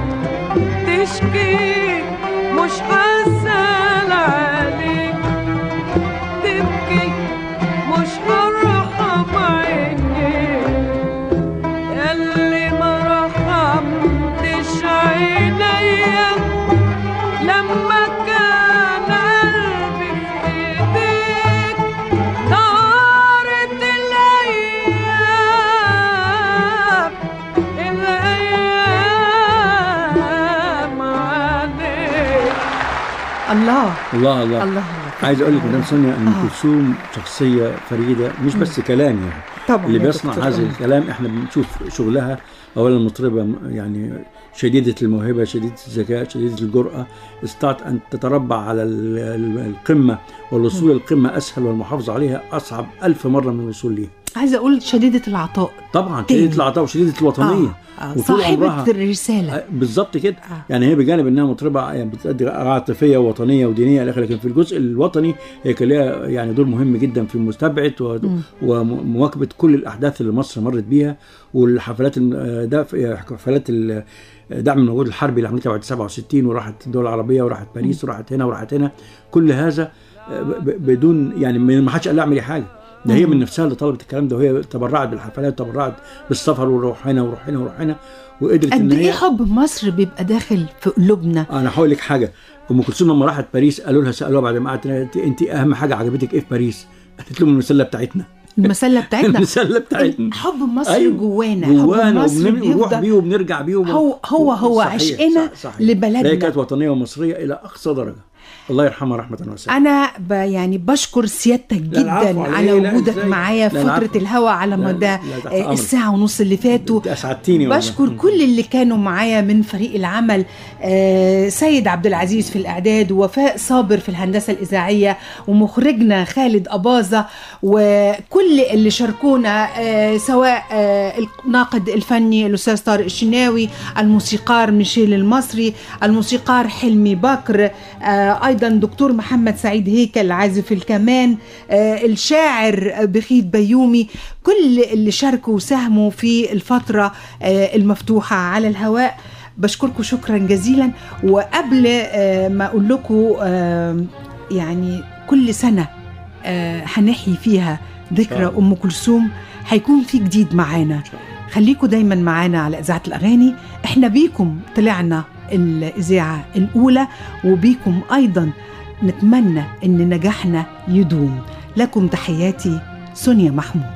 [SPEAKER 4] تشكي مش هسأل عليك تبكي مش هرحم عينيك ياللي ما رحمتش عينيا لما كان قلبي في ايديك طارت الايام الايام عليك
[SPEAKER 2] الله
[SPEAKER 3] الله الله,
[SPEAKER 2] الله
[SPEAKER 3] عايز اقول لك مدام سونيا ام
[SPEAKER 2] آه.
[SPEAKER 3] كلثوم شخصيه فريده مش بس كلام يعني
[SPEAKER 2] طبعا
[SPEAKER 3] اللي
[SPEAKER 2] يا
[SPEAKER 3] بيصنع
[SPEAKER 2] دكتور.
[SPEAKER 3] هذا الكلام احنا بنشوف شغلها اولا مطربه يعني شديده الموهبه شديده الذكاء شديده الجراه استطاعت ان تتربع على ال- ال- القمه والوصول للقمه اسهل والمحافظه عليها اصعب ألف مره من الوصول ليها
[SPEAKER 2] عايزه اقول شديده العطاء
[SPEAKER 3] طبعا
[SPEAKER 2] تاني.
[SPEAKER 3] شديده العطاء وشديده الوطنيه
[SPEAKER 2] آه. آه.
[SPEAKER 3] وطول
[SPEAKER 2] صاحبه
[SPEAKER 3] عمرها-
[SPEAKER 2] الرساله
[SPEAKER 3] آه، بالظبط كده
[SPEAKER 2] آه.
[SPEAKER 3] يعني هي بجانب انها مطربه يعني بتأدي عاطفيه ووطنيه ودينيه الى آخره، لكن في الجزء الوطني هي كان لها يعني دور مهم جدا في متابعه و- ومواكبه كل الاحداث اللي مصر مرت بيها والحفلات الم- آه، ده في- حفلات ال- دعم المجهود الحربي اللي عملتها بعد 67 وراحت الدول العربيه وراحت باريس وراحت هنا وراحت هنا كل هذا آه، ب- ب- بدون يعني ما حدش قال لها اعملي حاجه ده هي من نفسها اللي طلبت الكلام ده وهي تبرعت بالحفلات وتبرعت بالسفر وروح هنا وروح هنا وروح هنا وقدرت ان
[SPEAKER 2] قد ايه
[SPEAKER 3] هي
[SPEAKER 2] حب مصر بيبقى داخل في قلوبنا
[SPEAKER 3] انا هقول لك حاجه ام كلثوم لما راحت باريس قالوا لها سالوها بعد ما قعدت انت, انت اهم حاجه عجبتك ايه في باريس؟ قالت لهم المسله بتاعتنا
[SPEAKER 2] المسله بتاعتنا
[SPEAKER 3] المسله بتاعتنا
[SPEAKER 2] حب مصر
[SPEAKER 3] أيوة.
[SPEAKER 2] جوانا
[SPEAKER 3] جوانا
[SPEAKER 2] حب مصر
[SPEAKER 3] وبنروح
[SPEAKER 2] بيفضل
[SPEAKER 3] بيه وبنرجع بيه وب...
[SPEAKER 2] هو- هو- هو
[SPEAKER 3] صحيح،
[SPEAKER 2] عشقنا
[SPEAKER 3] صح- صحيح.
[SPEAKER 2] لبلدنا.
[SPEAKER 3] هي كانت وطنيه ومصريه الى اقصى درجه الله يرحمها رحمه واسعه
[SPEAKER 2] انا ب يعني بشكر سيادتك
[SPEAKER 3] لا، العفو
[SPEAKER 2] جدا
[SPEAKER 3] على
[SPEAKER 2] على
[SPEAKER 3] إيه؟ لا،
[SPEAKER 2] وجودك
[SPEAKER 3] إزاي؟
[SPEAKER 2] معايا
[SPEAKER 3] لا،
[SPEAKER 2] في فتره
[SPEAKER 3] العفو.
[SPEAKER 2] الهوا على
[SPEAKER 3] لا،
[SPEAKER 2] مدى
[SPEAKER 3] لا، تحت
[SPEAKER 2] آه،
[SPEAKER 3] أمرك.
[SPEAKER 2] الساعه ونص اللي فاتوا
[SPEAKER 3] انت اسعدتيني والله.
[SPEAKER 2] بشكر كل اللي كانوا معايا من فريق العمل آه، سيد عبد العزيز في الاعداد ووفاء صابر في الهندسه الاذاعيه ومخرجنا خالد اباظه وكل اللي شاركونا آه، سواء آه، الناقد الفني الاستاذ طارق الشناوي الموسيقار ميشيل المصري الموسيقار حلمي بكر آه، ايضا دكتور محمد سعيد هيكل عازف الكمان آه، الشاعر بخيت بيومي كل اللي شاركوا وساهموا في الفتره آه، المفتوحه على الهواء بشكركم شكرا جزيلا وقبل آه، ما اقول لكم آه، يعني كل سنه آه، هنحيي فيها ذكرى
[SPEAKER 3] الله.
[SPEAKER 2] ام كلثوم هيكون في جديد معانا خليكم دايما معانا على اذاعه الاغاني احنا بيكم طلعنا الاذاعه الاولى وبيكم ايضا نتمنى ان نجاحنا يدوم لكم تحياتي سونيا محمود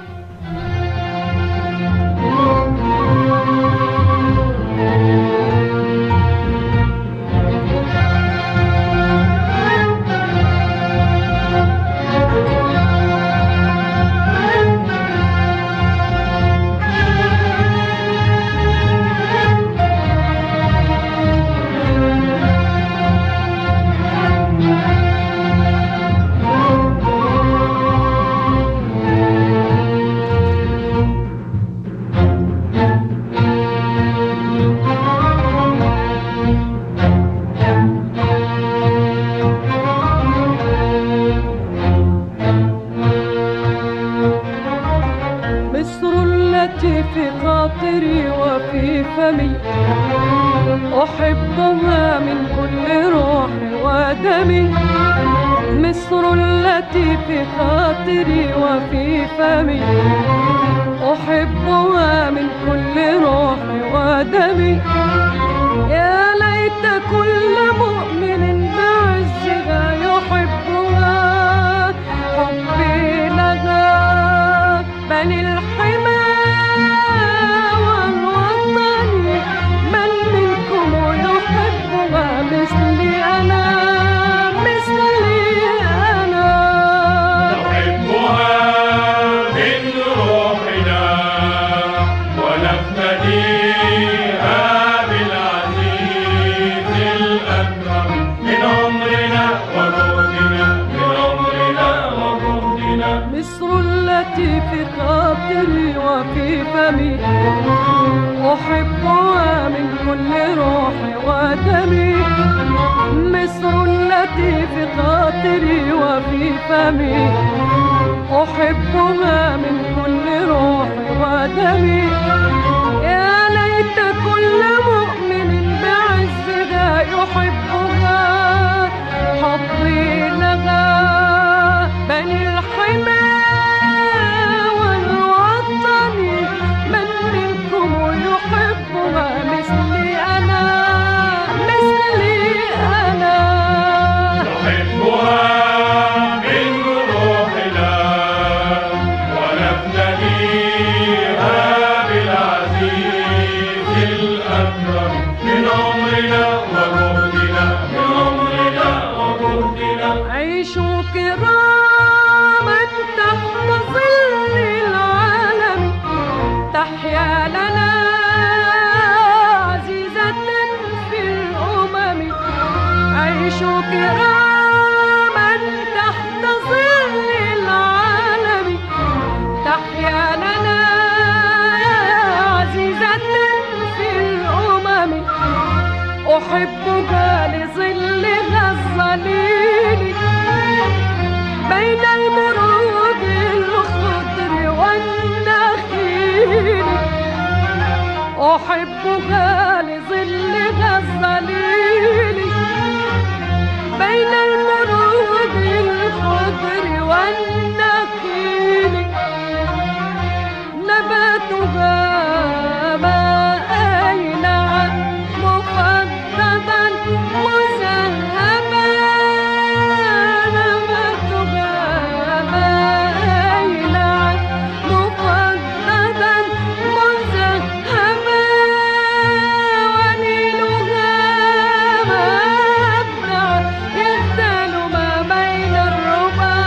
[SPEAKER 4] مصر التي في خاطري وفي فمي أحبها من كل روح ودمي مصر التي في خاطري وفي فمي أحبها من كل روح ودمي يا ليت كل مؤمن بعزها يحبها حبي لها بل الحمى في خاطري وفي فمي أحبها من كل روحي ودمي مصر التي في خاطري وفي فمي أحبها من كل روحي ودمي يا ليت كل مؤمن بعزها يحبها حبي لها بني الحمى والوطن من منكم يحبها مثلي أنا مثلي أنا
[SPEAKER 9] نحبها من روحنا ونفتديها بالعزيز الأكرم من عمرنا وجهدنا من عمرنا وجهدنا
[SPEAKER 4] عيشوا كراما تحت ظل العالم تحيا لنا عزيزة في الأمم عيشوا كراما تحت ظل العالم تحيا لنا عزيزة في الأمم أحبها لظلها الظليل بين المرود الخضر والنخيل أحبها لظلها الظليل بين المرود الخضر والنخيل نباتها ما أينع مفضدا مذهبا نباتها ما أينع مفضدا مذهبا ونيلها ما أبدع يغتال ما بين الربا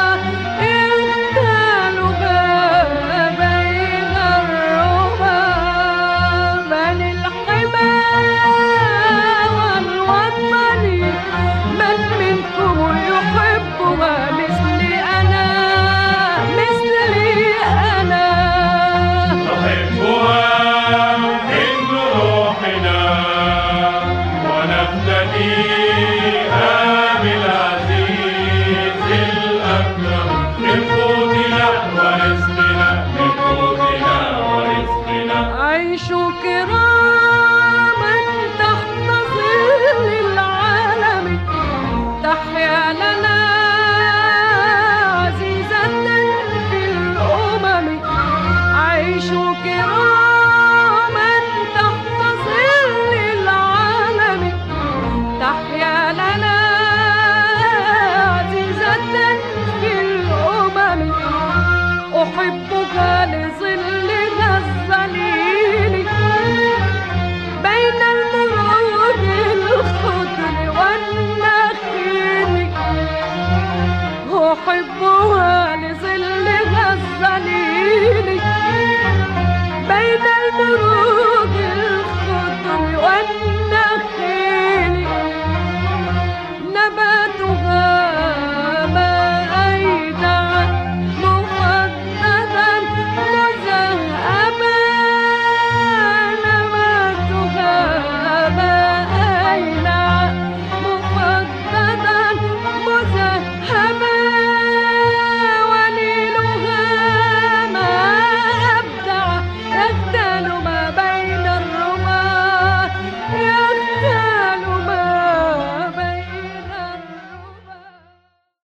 [SPEAKER 4] يغتال ما بين الربا بل الحمى والوطن من منكم يحبها مثلي أنا مثلي أنا
[SPEAKER 9] نحبها من روحنا ونفتديها بالعزيز الأكرم من قوتنا ورزقنا من قوتنا ورزقنا
[SPEAKER 4] عيشوا كراما تحت ظل العالم تحيا لنا عزيزة في الأمم عيشوا كراما